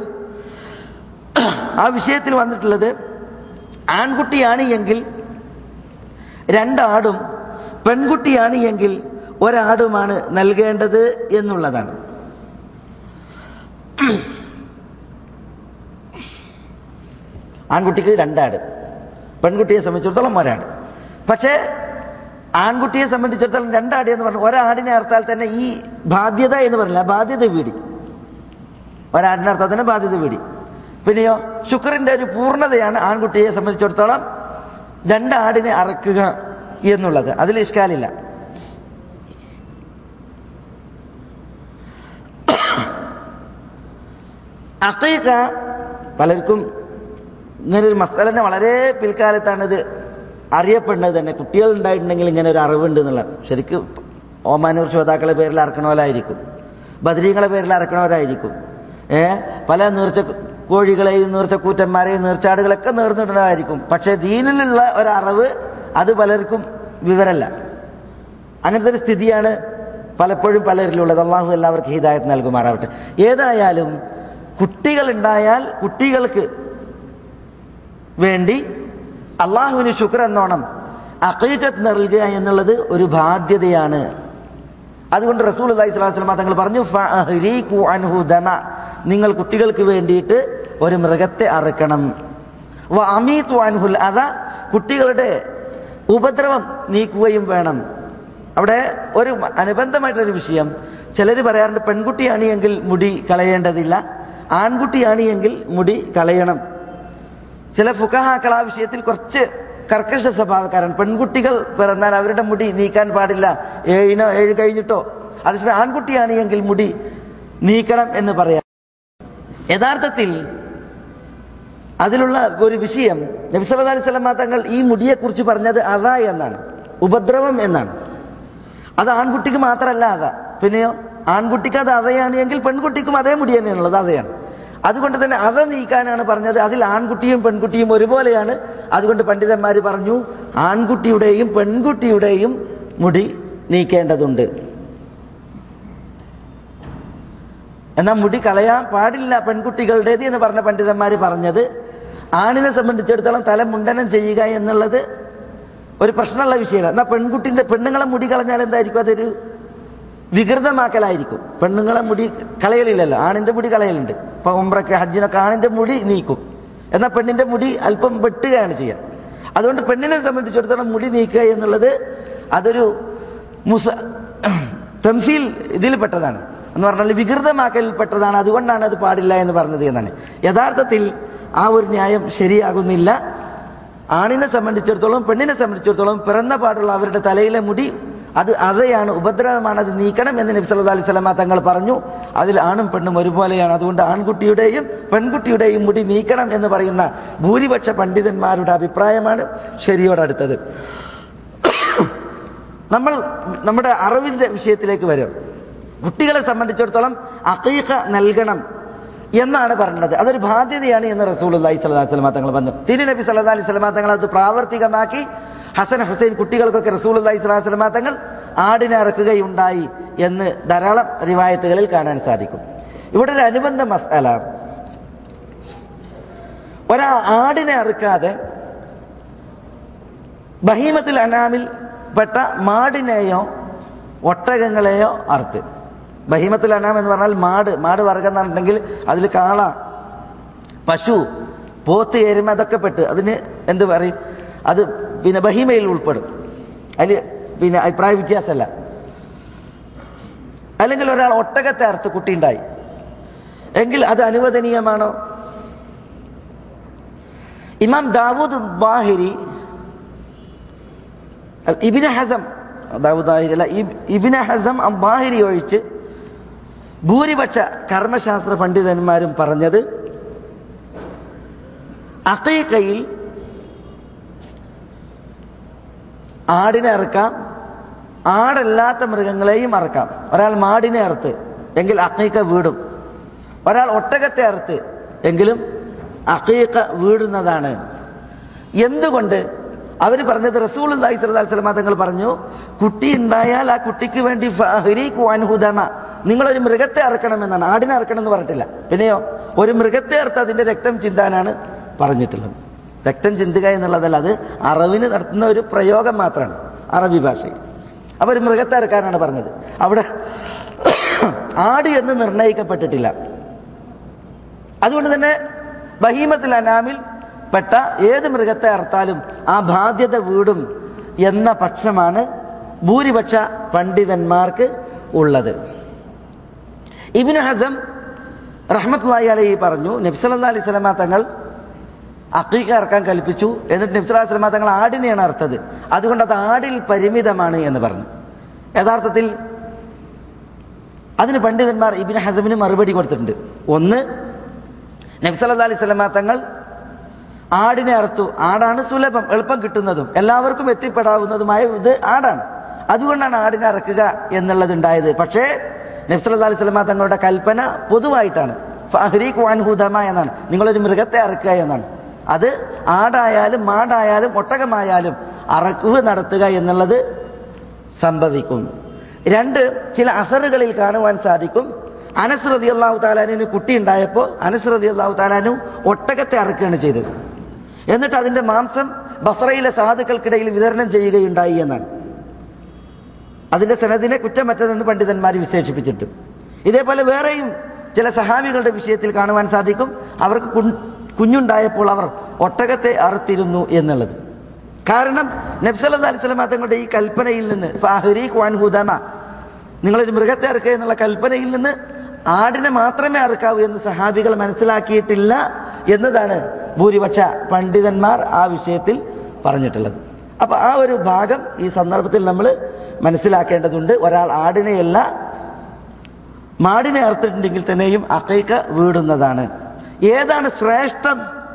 ആ വിഷയത്തിൽ വന്നിട്ടുള്ളത് ആൺകുട്ടിയാണ് എങ്കിൽ രണ്ടാടും പെൺകുട്ടിയാണ് എങ്കിൽ ഒരാടുമാണ് നൽകേണ്ടത് എന്നുള്ളതാണ് ആൺകുട്ടിക്ക് രണ്ടാട് പെൺകുട്ടിയെ സംബന്ധിച്ചിടത്തോളം ഒരാട് പക്ഷേ ആൺകുട്ടിയെ സംബന്ധിച്ചിടത്തോളം രണ്ടാട് എന്ന് പറഞ്ഞു ഒരാടിനെ അർത്താൽ തന്നെ ഈ ബാധ്യത എന്ന് പറഞ്ഞില്ല ബാധ്യത വീടി ഒരാടിനെ അർത്താൽ തന്നെ ബാധ്യത വീടി പിന്നെയോ ശുക്രന്റെ ഒരു പൂർണ്ണതയാണ് ആൺകുട്ടിയെ സംബന്ധിച്ചിടത്തോളം രണ്ടാടിനെ അറക്കുക എന്നുള്ളത് അതിൽ ഇഷ്കാലില്ല അക്കീക്ക പലർക്കും ഇങ്ങനൊരു മസാലനെ വളരെ പിൽക്കാലത്താണ് ഇത് അറിയപ്പെടുന്നത് തന്നെ കുട്ടികൾ ഉണ്ടായിട്ടുണ്ടെങ്കിൽ ഇങ്ങനെ ഒരു അറിവുണ്ട് എന്നുള്ള ശരിക്കും ഓമാനൂർ ശ്രോതാക്കളെ പേരിൽ അറക്കണവരായിരിക്കും ബദരീങ്ങളെ പേരിൽ അറക്കണവരായിരിക്കും ഏ പല നീർച്ച കോഴികളെയും നീർച്ചക്കൂറ്റന്മാരെയും നീർച്ചാടുകളൊക്കെ നേർന്നിട്ടുണ്ടായിരിക്കും പക്ഷേ ദീനിലുള്ള ഒരറിവ് അത് പലർക്കും വിവരമല്ല അങ്ങനത്തെ ഒരു സ്ഥിതിയാണ് പലപ്പോഴും പലരിലുള്ളത് അള്ളാഹു എല്ലാവർക്കും ഹിദായത്ത് നൽകുമാറാവട്ടെ ഏതായാലും കുട്ടികളുണ്ടായാൽ കുട്ടികൾക്ക് വേണ്ടി അള്ളാഹുവിന് ശുക്ർ എന്നോണം അക്കീക്കത്ത് നൽകുക എന്നുള്ളത് ഒരു ബാധ്യതയാണ് അതുകൊണ്ട് റസൂൽ അള്ളഹി സ്വലാഹു വസ്ലമ തങ്ങൾ പറഞ്ഞു "ഫഅഹ്രീകു അൻഹു ദമ." നിങ്ങൾ കുട്ടികൾക്ക് വേണ്ടിയിട്ട് ഒരു മൃഗത്തെ അറുക്കണം വ അമീതു അൻഹുൽ അത കുട്ടികളുടെ ഉപദ്രവം നീക്കുകയും വേണം അവിടെ ഒരു അനുബന്ധമായിട്ടൊരു വിഷയം ചിലർ പറയാറുണ്ട് പെൺകുട്ടിയാണ് എങ്കിൽ മുടി കളയേണ്ടതില്ല ആൺകുട്ടിയാണ് എങ്കിൽ മുടി കളയണം ചില ഫുക്കഹാക്കൾ ആ വിഷയത്തിൽ കുറച്ച് കർക്കശ സ്വഭാവക്കാരാണ് പെൺകുട്ടികൾ പിറന്നാൽ അവരുടെ മുടി നീക്കാൻ പാടില്ല ഏഴിനോ ഏഴ് കഴിഞ്ഞിട്ടോ അതേസമയം ആൺകുട്ടിയാണ് എങ്കിൽ മുടി നീക്കണം എന്ന് പറയാം യഥാർത്ഥത്തിൽ അതിലുള്ള ഒരു വിഷയം നബിസല്ലാ അലൈഹി സ്വലമ തങ്ങൾ ഈ മുടിയെക്കുറിച്ച് പറഞ്ഞത് അതാ എന്നാണ് ഉപദ്രവം എന്നാണ് അത് ആൺകുട്ടിക്ക് മാത്രമല്ല അതാ പിന്നെയോ ആൺകുട്ടിക്ക് അത് അതയാണ് എങ്കിൽ പെൺകുട്ടിക്കും അതേ മുടി തന്നെയാണുള്ളത് അതയാണ് അതുകൊണ്ട് തന്നെ അത നീക്കാനാണ് പറഞ്ഞത് അതിൽ ആൺകുട്ടിയും പെൺകുട്ടിയും ഒരുപോലെയാണ് അതുകൊണ്ട് പണ്ഡിതന്മാർ പറഞ്ഞു ആൺകുട്ടിയുടെയും പെൺകുട്ടിയുടെയും മുടി നീക്കേണ്ടതുണ്ട് എന്നാൽ മുടി കളയാൻ പാടില്ല പെൺകുട്ടികളുടേത് എന്ന് പറഞ്ഞ പണ്ഡിതന്മാർ പറഞ്ഞത് ആണിനെ സംബന്ധിച്ചിടത്തോളം തല മുണ്ടനം ചെയ്യുക എന്നുള്ളത് ഒരു പ്രശ്നമുള്ള വിഷയമല്ല എന്നാൽ പെൺകുട്ടിൻ്റെ പെണ്ണുങ്ങളെ മുടി കളഞ്ഞാൽ എന്തായിരിക്കും അതൊരു വികൃതമാക്കലായിരിക്കും പെണ്ണുങ്ങളെ മുടി കളയലില്ലല്ലോ ആണിൻ്റെ മുടി കളയലുണ്ട് ഇപ്പം ഉമ്രക്ക് ഹജ്ജിനൊക്കെ ആണിൻ്റെ മുടി നീക്കും എന്നാൽ പെണ്ണിൻ്റെ മുടി അല്പം വെട്ടുകയാണ് ചെയ്യുക അതുകൊണ്ട് പെണ്ണിനെ സംബന്ധിച്ചിടത്തോളം മുടി നീക്കുക എന്നുള്ളത് അതൊരു മുസ തംസീൽ ഇതിൽപ്പെട്ടതാണ് എന്ന് പറഞ്ഞാൽ വികൃതമാക്കലിൽപ്പെട്ടതാണ് അതുകൊണ്ടാണ് അത് പാടില്ല എന്ന് പറഞ്ഞത് എന്നാണ് യഥാർത്ഥത്തിൽ ആ ഒരു ന്യായം ശരിയാകുന്നില്ല ആണിനെ സംബന്ധിച്ചിടത്തോളം പെണ്ണിനെ സംബന്ധിച്ചിടത്തോളം പിറന്ന പാടുള്ള അവരുടെ തലയിലെ മുടി അത് അതയാണ് ഉപദ്രവമാണ് അത് നീക്കണം എന്ന് നബി സല്ലല്ലാഹു അലൈഹി വസല്ലമ തങ്ങൾ പറഞ്ഞു അതിൽ ആണും പെണ്ണും ഒരുപോലെയാണ് അതുകൊണ്ട് ആൺകുട്ടിയുടെയും പെൺകുട്ടിയുടെയും മുടി നീക്കണം എന്ന് പറയുന്ന ഭൂരിപക്ഷ പണ്ഡിതന്മാരുടെ അഭിപ്രായമാണ് ശരിയോടടുത്തത് നമ്മൾ നമ്മുടെ അറിവിൻ്റെ വിഷയത്തിലേക്ക് വരും കുട്ടികളെ സംബന്ധിച്ചിടത്തോളം അക്കീഖ നൽകണം എന്നാണ് പറഞ്ഞത് അതൊരു ബാധ്യതയാണ് എന്ന് റസൂൽ അള്ളഹി സ്വലാ വസ്ലമ തങ്ങൾ പറഞ്ഞു തിരു നബി സല്ലാ അലൈഹി സ്വലമ തങ്ങൾ അത് പ്രാവർത്തികമാക്കി ഹസൻ ഹുസൈൻ കുട്ടികൾക്കൊക്കെ റസൂൽ അള്ളഹി സ്വലാ വസ്ലമ തങ്ങൾ ആടിനെ ഇറക്കുകയുണ്ടായി എന്ന് ധാരാളം റിവായത്തുകളിൽ കാണാൻ സാധിക്കും ഇവിടെ ഒരു അനുബന്ധ മസാല ഒരാ ആടിനെ അറുക്കാതെ ബഹീമത്തിൽ അനാമിൽ പെട്ട മാടിനെയോ ഒട്ടകങ്ങളെയോ അറുത്ത് ബഹീമത്തുൽ അനാം എന്ന് പറഞ്ഞാൽ മാട് മാട് വർഗം എന്ന് പറഞ്ഞിട്ടുണ്ടെങ്കിൽ അതിൽ കാള പശു പോത്ത് എരുമ അതൊക്കെ പെട്ട് അതിന് എന്ത് പറയും അത് പിന്നെ ബഹീമയിൽ ഉൾപ്പെടും അതിൽ പിന്നെ അഭിപ്രായ വ്യത്യാസമല്ല അല്ലെങ്കിൽ ഒരാൾ ഒട്ടകത്തെ അറുത്ത് കുട്ടിയുണ്ടായി എങ്കിൽ അത് അനുവദനീയമാണോ ഇമാം ദാവൂദ് ബാഹിരി ഇബിന് ഹസം ദാവൂദ് ബാഹിരി അല്ല ഇബിന് ഹസം ബാഹിരി ഒഴിച്ച് ഭൂരിപക്ഷ കർമ്മശാസ്ത്ര പണ്ഡിതന്മാരും പറഞ്ഞത് അക്കൈക്കയിൽ ആടിനെ ഇറക്കാം ആടല്ലാത്ത മൃഗങ്ങളെയും അറക്കാം ഒരാൾ മാടിനെ അറുത്ത് എങ്കിൽ അക്കൈക്ക വീടും ഒരാൾ ഒട്ടകത്തെ അറുത്ത് എങ്കിലും അക്കൈക്ക വീടുന്നതാണ് എന്തുകൊണ്ട് അവർ പറഞ്ഞത് റസൂൽ അള്ളഹി സ്വലാ സ്വലമ തങ്ങൾ പറഞ്ഞു കുട്ടി ഉണ്ടായാൽ ആ കുട്ടിക്ക് വേണ്ടി അനുഹുദമ നിങ്ങളൊരു മൃഗത്തെ അറക്കണമെന്നാണ് ആടിനെ അറക്കണം എന്ന് പറഞ്ഞിട്ടില്ല പിന്നെയോ ഒരു മൃഗത്തെ അറുത്ത് അതിൻ്റെ രക്തം ചിന്താനാണ് പറഞ്ഞിട്ടുള്ളത് രക്തം ചിന്തുക എന്നുള്ളതല്ല അത് അറവിന് നടത്തുന്ന ഒരു പ്രയോഗം മാത്രമാണ് അറബി ഭാഷയിൽ അപ്പോൾ ഒരു മൃഗത്തെ അറക്കാനാണ് പറഞ്ഞത് അവിടെ ആട് എന്ന് നിർണയിക്കപ്പെട്ടിട്ടില്ല അതുകൊണ്ട് തന്നെ ബഹീമത്തിൽ അനാമിൽ പെട്ട ഏത് മൃഗത്തെ അറുത്താലും ആ ബാധ്യത വീടും എന്ന പക്ഷമാണ് ഭൂരിപക്ഷ പണ്ഡിതന്മാർക്ക് ഉള്ളത് ഇബിന് ഹസം റഹ്മത്ത്ലായി അലൈഹി പറഞ്ഞു നബ്സല്ലാ അലൈഹി സ്വലമ തങ്ങൾ അക്കീക്ക ഇറക്കാൻ കൽപ്പിച്ചു എന്നിട്ട് നബ്സലാ സ്വലമ തങ്ങൾ ആടിനെയാണ് അറുത്തത് അതുകൊണ്ട് അത് ആടിൽ പരിമിതമാണ് എന്ന് പറഞ്ഞു യഥാർത്ഥത്തിൽ അതിന് പണ്ഡിതന്മാർ ഇബിന് ഹസമിന് മറുപടി കൊടുത്തിട്ടുണ്ട് ഒന്ന് നബ്സല്ലാ അലൈഹി സ്വലമ തങ്ങൾ ആടിനെ അറുത്തു ആടാണ് സുലഭം എളുപ്പം കിട്ടുന്നതും എല്ലാവർക്കും എത്തിപ്പെടാവുന്നതുമായ ഇത് ആടാണ് അതുകൊണ്ടാണ് ആടിനെ അറക്കുക എന്നുള്ളത് ഉണ്ടായത് പക്ഷേ നബ്സല്ലാ അലൈഹി സ്വലമ തങ്ങളുടെ കൽപ്പന പൊതുവായിട്ടാണ് ഫഹ്രീഖ് വാൻഹുദമ എന്നാണ് നിങ്ങളൊരു മൃഗത്തെ അറക്കുക എന്നാണ് അത് ആടായാലും മാടായാലും ഒട്ടകമായാലും അറക്കുക നടത്തുക എന്നുള്ളത് സംഭവിക്കും രണ്ട് ചില അസറുകളിൽ കാണുവാൻ സാധിക്കും അനസ് റതി അള്ളാഹു താലാനുവിന് കുട്ടി ഉണ്ടായപ്പോൾ അനസ് റതി അള്ളാഹു താലാനു ഒട്ടകത്തെ അറക്കുകയാണ് ചെയ്തത് എന്നിട്ട് അതിന്റെ മാംസം ബസറയിലെ സാധുക്കൾക്കിടയിൽ വിതരണം ചെയ്യുകയുണ്ടായി എന്നാണ് അതിന്റെ സനദിനെ കുറ്റമറ്റതെന്ന് പണ്ഡിതന്മാർ വിശേഷിപ്പിച്ചിട്ട് ഇതേപോലെ വേറെയും ചില സഹാബികളുടെ വിഷയത്തിൽ കാണുവാൻ സാധിക്കും അവർക്ക് കുഞ്ഞുണ്ടായപ്പോൾ അവർ ഒട്ടകത്തെ അറുത്തിരുന്നു എന്നുള്ളത് കാരണം നബ്സല്ലാ അലിസ്ലാം തങ്ങളുടെ ഈ കൽപ്പനയിൽ നിന്ന് ഫാഹുദമ നിങ്ങളൊരു മൃഗത്തെ അറുക്കുക എന്നുള്ള കൽപ്പനയിൽ നിന്ന് ആടിനെ മാത്രമേ അറുക്കാവൂ എന്ന് സഹാബികൾ മനസ്സിലാക്കിയിട്ടില്ല എന്നതാണ് ഭൂരിപക്ഷ പണ്ഡിതന്മാർ ആ വിഷയത്തിൽ പറഞ്ഞിട്ടുള്ളത് അപ്പോൾ ആ ഒരു ഭാഗം ഈ സന്ദർഭത്തിൽ നമ്മൾ മനസ്സിലാക്കേണ്ടതുണ്ട് ഒരാൾ ആടിനെയല്ല മാടിനെ അറുത്തിട്ടുണ്ടെങ്കിൽ തന്നെയും അക്കൈക്ക വീടുന്നതാണ് ഏതാണ് ശ്രേഷ്ഠം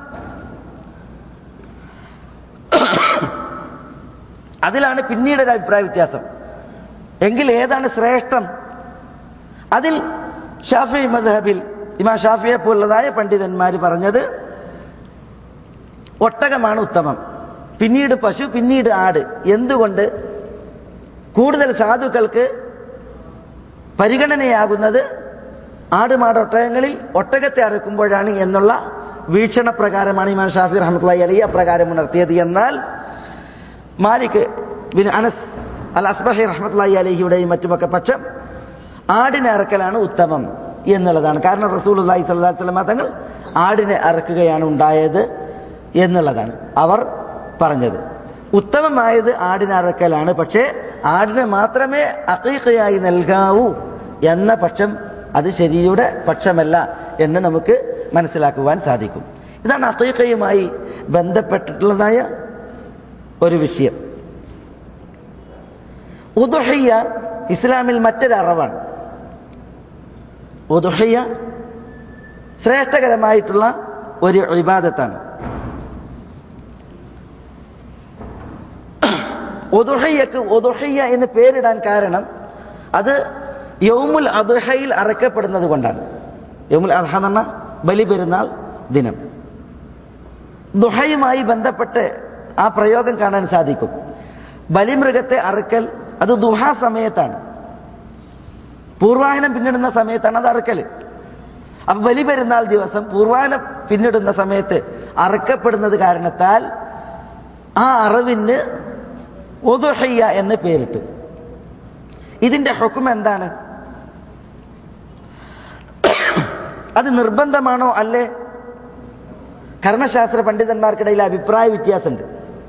അതിലാണ് പിന്നീട് ഒരു അഭിപ്രായ വ്യത്യാസം എങ്കിൽ ഏതാണ് ശ്രേഷ്ഠം അതിൽ ഷാഫി മദ്ഹബിൽ ഇമാ ഷാഫിയെ പോലുള്ളതായ പണ്ഡിതന്മാർ പറഞ്ഞത് ഒട്ടകമാണ് ഉത്തമം പിന്നീട് പശു പിന്നീട് ആട് എന്തുകൊണ്ട് കൂടുതൽ സാധുക്കൾക്ക് പരിഗണനയാകുന്നത് ആടുമാട് ഒട്ടകങ്ങളിൽ ഒട്ടകത്തെ അറുക്കുമ്പോഴാണ് എന്നുള്ള വീക്ഷണ പ്രകാരമാണ് ഇമാം ഷാഫി റഹ്മത്തുള്ളി അലി അപ്രകാരം ഉണർത്തിയത് എന്നാൽ Malik bin Anas al Asbahi റഹ്മത്തുള്ളി അലഹിയുടെയും മറ്റുമൊക്കെ പക്ഷം ആടിനെ അറക്കലാണ് ഉത്തമം എന്നുള്ളതാണ് കാരണം റസൂൽ അള്ളാഹി സ്വല്ലാ വസ്ലമ തങ്ങൾ ആടിനെ അറക്കുകയാണ് ഉണ്ടായത് എന്നുള്ളതാണ് അവർ പറഞ്ഞത് ഉത്തമമായത് ആടിനെ അറക്കലാണ് പക്ഷേ ആടിനെ മാത്രമേ അക്കീക്കയായി നൽകാവൂ എന്ന പക്ഷം അത് ശരിയുടെ പക്ഷമല്ല എന്ന് നമുക്ക് മനസ്സിലാക്കുവാൻ സാധിക്കും ഇതാണ് അക്കീക്കയുമായി ബന്ധപ്പെട്ടിട്ടുള്ളതായ ഒരു വിഷയം ഉദുഹിയ ഇസ്ലാമിൽ മറ്റൊരു അറിവാണ് ഉദുഹിയ ശ്രേഷ്ഠകരമായിട്ടുള്ള ഒരു ഇബാദത്താണ് ഒതുഹയ്യക്ക് ഒതുഹയ്യ എന്ന് പേരിടാൻ കാരണം അത് യൗമുൽ അദുഹയിൽ അറക്കപ്പെടുന്നത് കൊണ്ടാണ് യൗമുൽ അദ്ഹ എന്ന് പറഞ്ഞാൽ ബലി പെരുന്നാൾ ദിനം ദുഹയുമായി ബന്ധപ്പെട്ട് ആ പ്രയോഗം കാണാൻ സാധിക്കും ബലിമൃഗത്തെ അറുക്കൽ അത് ദുഹ സമയത്താണ് പൂർവാഹനം പിന്നിടുന്ന സമയത്താണ് അത് അറുക്കൽ അപ്പൊ ബലി പെരുന്നാൾ ദിവസം പൂർവാഹനം പിന്നിടുന്ന സമയത്ത് അറുക്കപ്പെടുന്നത് കാരണത്താൽ ആ അറിവിന് ഒതുഹയ്യ എന്ന് പേരിട്ടു ഇതിന്റെ ഹുക്കും എന്താണ് അത് നിർബന്ധമാണോ അല്ലേ കർമ്മശാസ്ത്ര പണ്ഡിതന്മാർക്കിടയിൽ അഭിപ്രായ വ്യത്യാസമുണ്ട്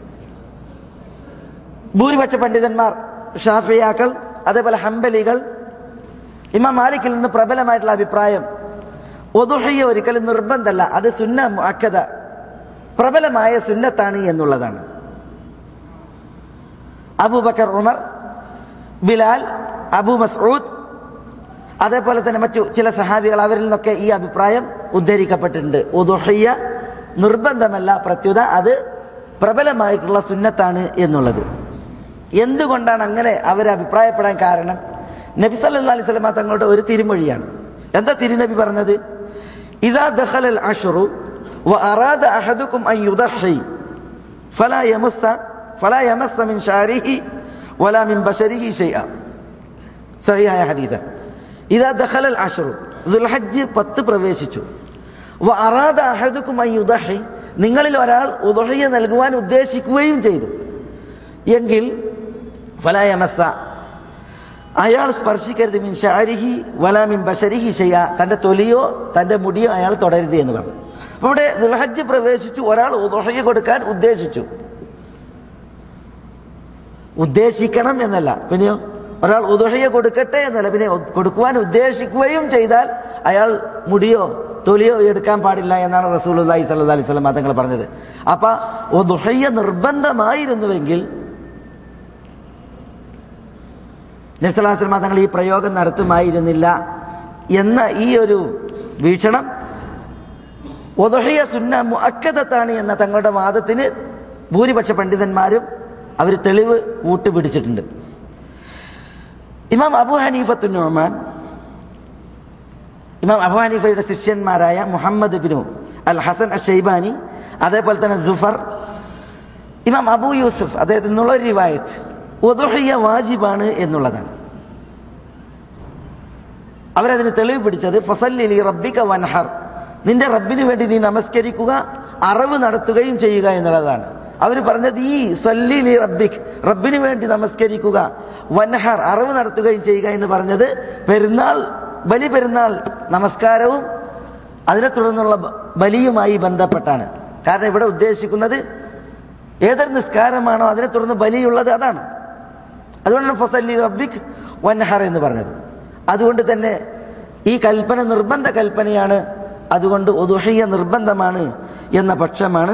ഭൂരിപക്ഷ പണ്ഡിതന്മാർ ഷാഫിയാക്കൾ അതേപോലെ ഹംബലികൾ ഇമാം മാലിക്കിൽ നിന്ന് പ്രബലമായിട്ടുള്ള അഭിപ്രായം ഒതുഹയ്യ ഒരിക്കലും നിർബന്ധമല്ല അത് സുന്ന മുഅക്കദ പ്രബലമായ സുന്നത്താണ് എന്നുള്ളതാണ് അബൂബക്കർ ഉമർ ബിലാൽ അബു മസ്ഊദ് അതേപോലെ തന്നെ മറ്റു ചില സഹാബികൾ അവരിൽ നിന്നൊക്കെ ഈ അഭിപ്രായം ഉദ്ധരിക്കപ്പെട്ടിട്ടുണ്ട് ഉദുഹയ്യ നിർബന്ധമല്ല പ്രത്യുത അത് പ്രബലമായിട്ടുള്ള സുന്നത്താണ് എന്നുള്ളത് എന്തുകൊണ്ടാണ് അങ്ങനെ അവർ അഭിപ്രായപ്പെടാൻ കാരണം നബി സല്ലല്ലാഹു അലൈഹി വസല്ലമ തങ്ങളുടെ ഒരു തിരുമൊഴിയാണ് എന്താ തിരുനബി പറഞ്ഞത് ഇദാ ദഖലൽ അഷ്റു വ അറാദ അഹദുക്കും അൻ യുദഹി ഫലാ യമസ്സ ഫലാ യമസ്സ മിൻ ഷാരിഹി വലാ മിൻ ബശരിഹി ഷൈഅ സഹിയായ ഹദീഥ ഇതാ ദഖലൽ അഷ്റു ദുൽഹജ്ജ് പത്ത് പ്രവേശിച്ചു വ അറാദ അഹദുക്കും അൻ യുദഹി നിങ്ങളിൽ ഒരാൾ ഉദഹയ്യ നൽകുവാൻ ഉദ്ദേശിക്കുകയും ചെയ്തു എങ്കിൽ ഫലായമസ അയാൾ സ്പർശിക്കരുത് മിൻ ഷാരിഹി വലാ മിൻ ബഷരിഹി ഷെയ്യ തൻ്റെ തൊലിയോ തൻ്റെ മുടിയോ അയാൾ തുടരുത് എന്ന് പറഞ്ഞു അപ്പോൾ ഇവിടെ ദുൽഹജ്ജ് പ്രവേശിച്ചു ഒരാൾ ഉദഹയ്യ കൊടുക്കാൻ ഉദ്ദേശിച്ചു ഉദ്ദേശിക്കണം എന്നല്ല പിന്നെയോ ഒരാൾ ഉദഹയ്യ കൊടുക്കട്ടെ എന്നല്ല പിന്നെ കൊടുക്കുവാൻ ഉദ്ദേശിക്കുകയും ചെയ്താൽ അയാൾ മുടിയോ തൊലിയോ എടുക്കാൻ പാടില്ല എന്നാണ് റസൂൽ അള്ളഹി സല്ല അലൈഹി സ്വലം തങ്ങൾ പറഞ്ഞത് അപ്പൊ ഉദഹയ്യ നിർബന്ധമായിരുന്നുവെങ്കിൽ നബ്സലാസ്ലമ തങ്ങൾ ഈ പ്രയോഗം നടത്തുമായിരുന്നില്ല എന്ന ഈ ഒരു വീക്ഷണം ഒതുഹയ സുന്ന മുഅക്കദത്താണ് എന്ന തങ്ങളുടെ വാദത്തിന് ഭൂരിപക്ഷ പണ്ഡിതന്മാരും അവർ തെളിവ് കൂട്ടുപിടിച്ചിട്ടുണ്ട് ഇമാം അബു ഹനീഫത്തു നോമാൻ ഇമാം അബു ഹനീഫയുടെ ശിഷ്യന്മാരായ മുഹമ്മദ് ബിനു അൽ ഹസൻ അ ഷെയ്ബാനി അതേപോലെ തന്നെ സുഫർ ഇമാം അബു യൂസുഫ് അദ്ദേഹത്തിൽ നിന്നുള്ള ഒരു റിവായത്ത് ഒതുഹയ്യ വാജിബാണ് എന്നുള്ളതാണ് അവരതിന് തെളിവ് പിടിച്ചത് ഫസല്ലി റബ്ബിക വൻഹർ നിന്റെ റബ്ബിന് വേണ്ടി നീ നമസ്കരിക്കുക അറിവ് നടത്തുകയും ചെയ്യുക എന്നുള്ളതാണ് അവർ പറഞ്ഞത് ഈ സല്ലി റബ്ബിക് റബ്ബിന് വേണ്ടി നമസ്കരിക്കുക വൻഹർ അറിവ് നടത്തുകയും ചെയ്യുക എന്ന് പറഞ്ഞത് പെരുന്നാൾ ബലി പെരുന്നാൾ നമസ്കാരവും അതിനെ തുടർന്നുള്ള ബലിയുമായി ബന്ധപ്പെട്ടാണ് കാരണം ഇവിടെ ഉദ്ദേശിക്കുന്നത് ഏതൊരു നിസ്കാരമാണോ അതിനെ തുടർന്ന് ബലിയുള്ളത് അതാണ് അതുകൊണ്ടാണ് ഫസല്ലി റബ്ബിക് വൻഹർ എന്ന് പറഞ്ഞത് അതുകൊണ്ട് തന്നെ ഈ കൽപ്പന നിർബന്ധ കൽപ്പനയാണ് അതുകൊണ്ട് ഒതുഹയ്യ നിർബന്ധമാണ് എന്ന പക്ഷമാണ്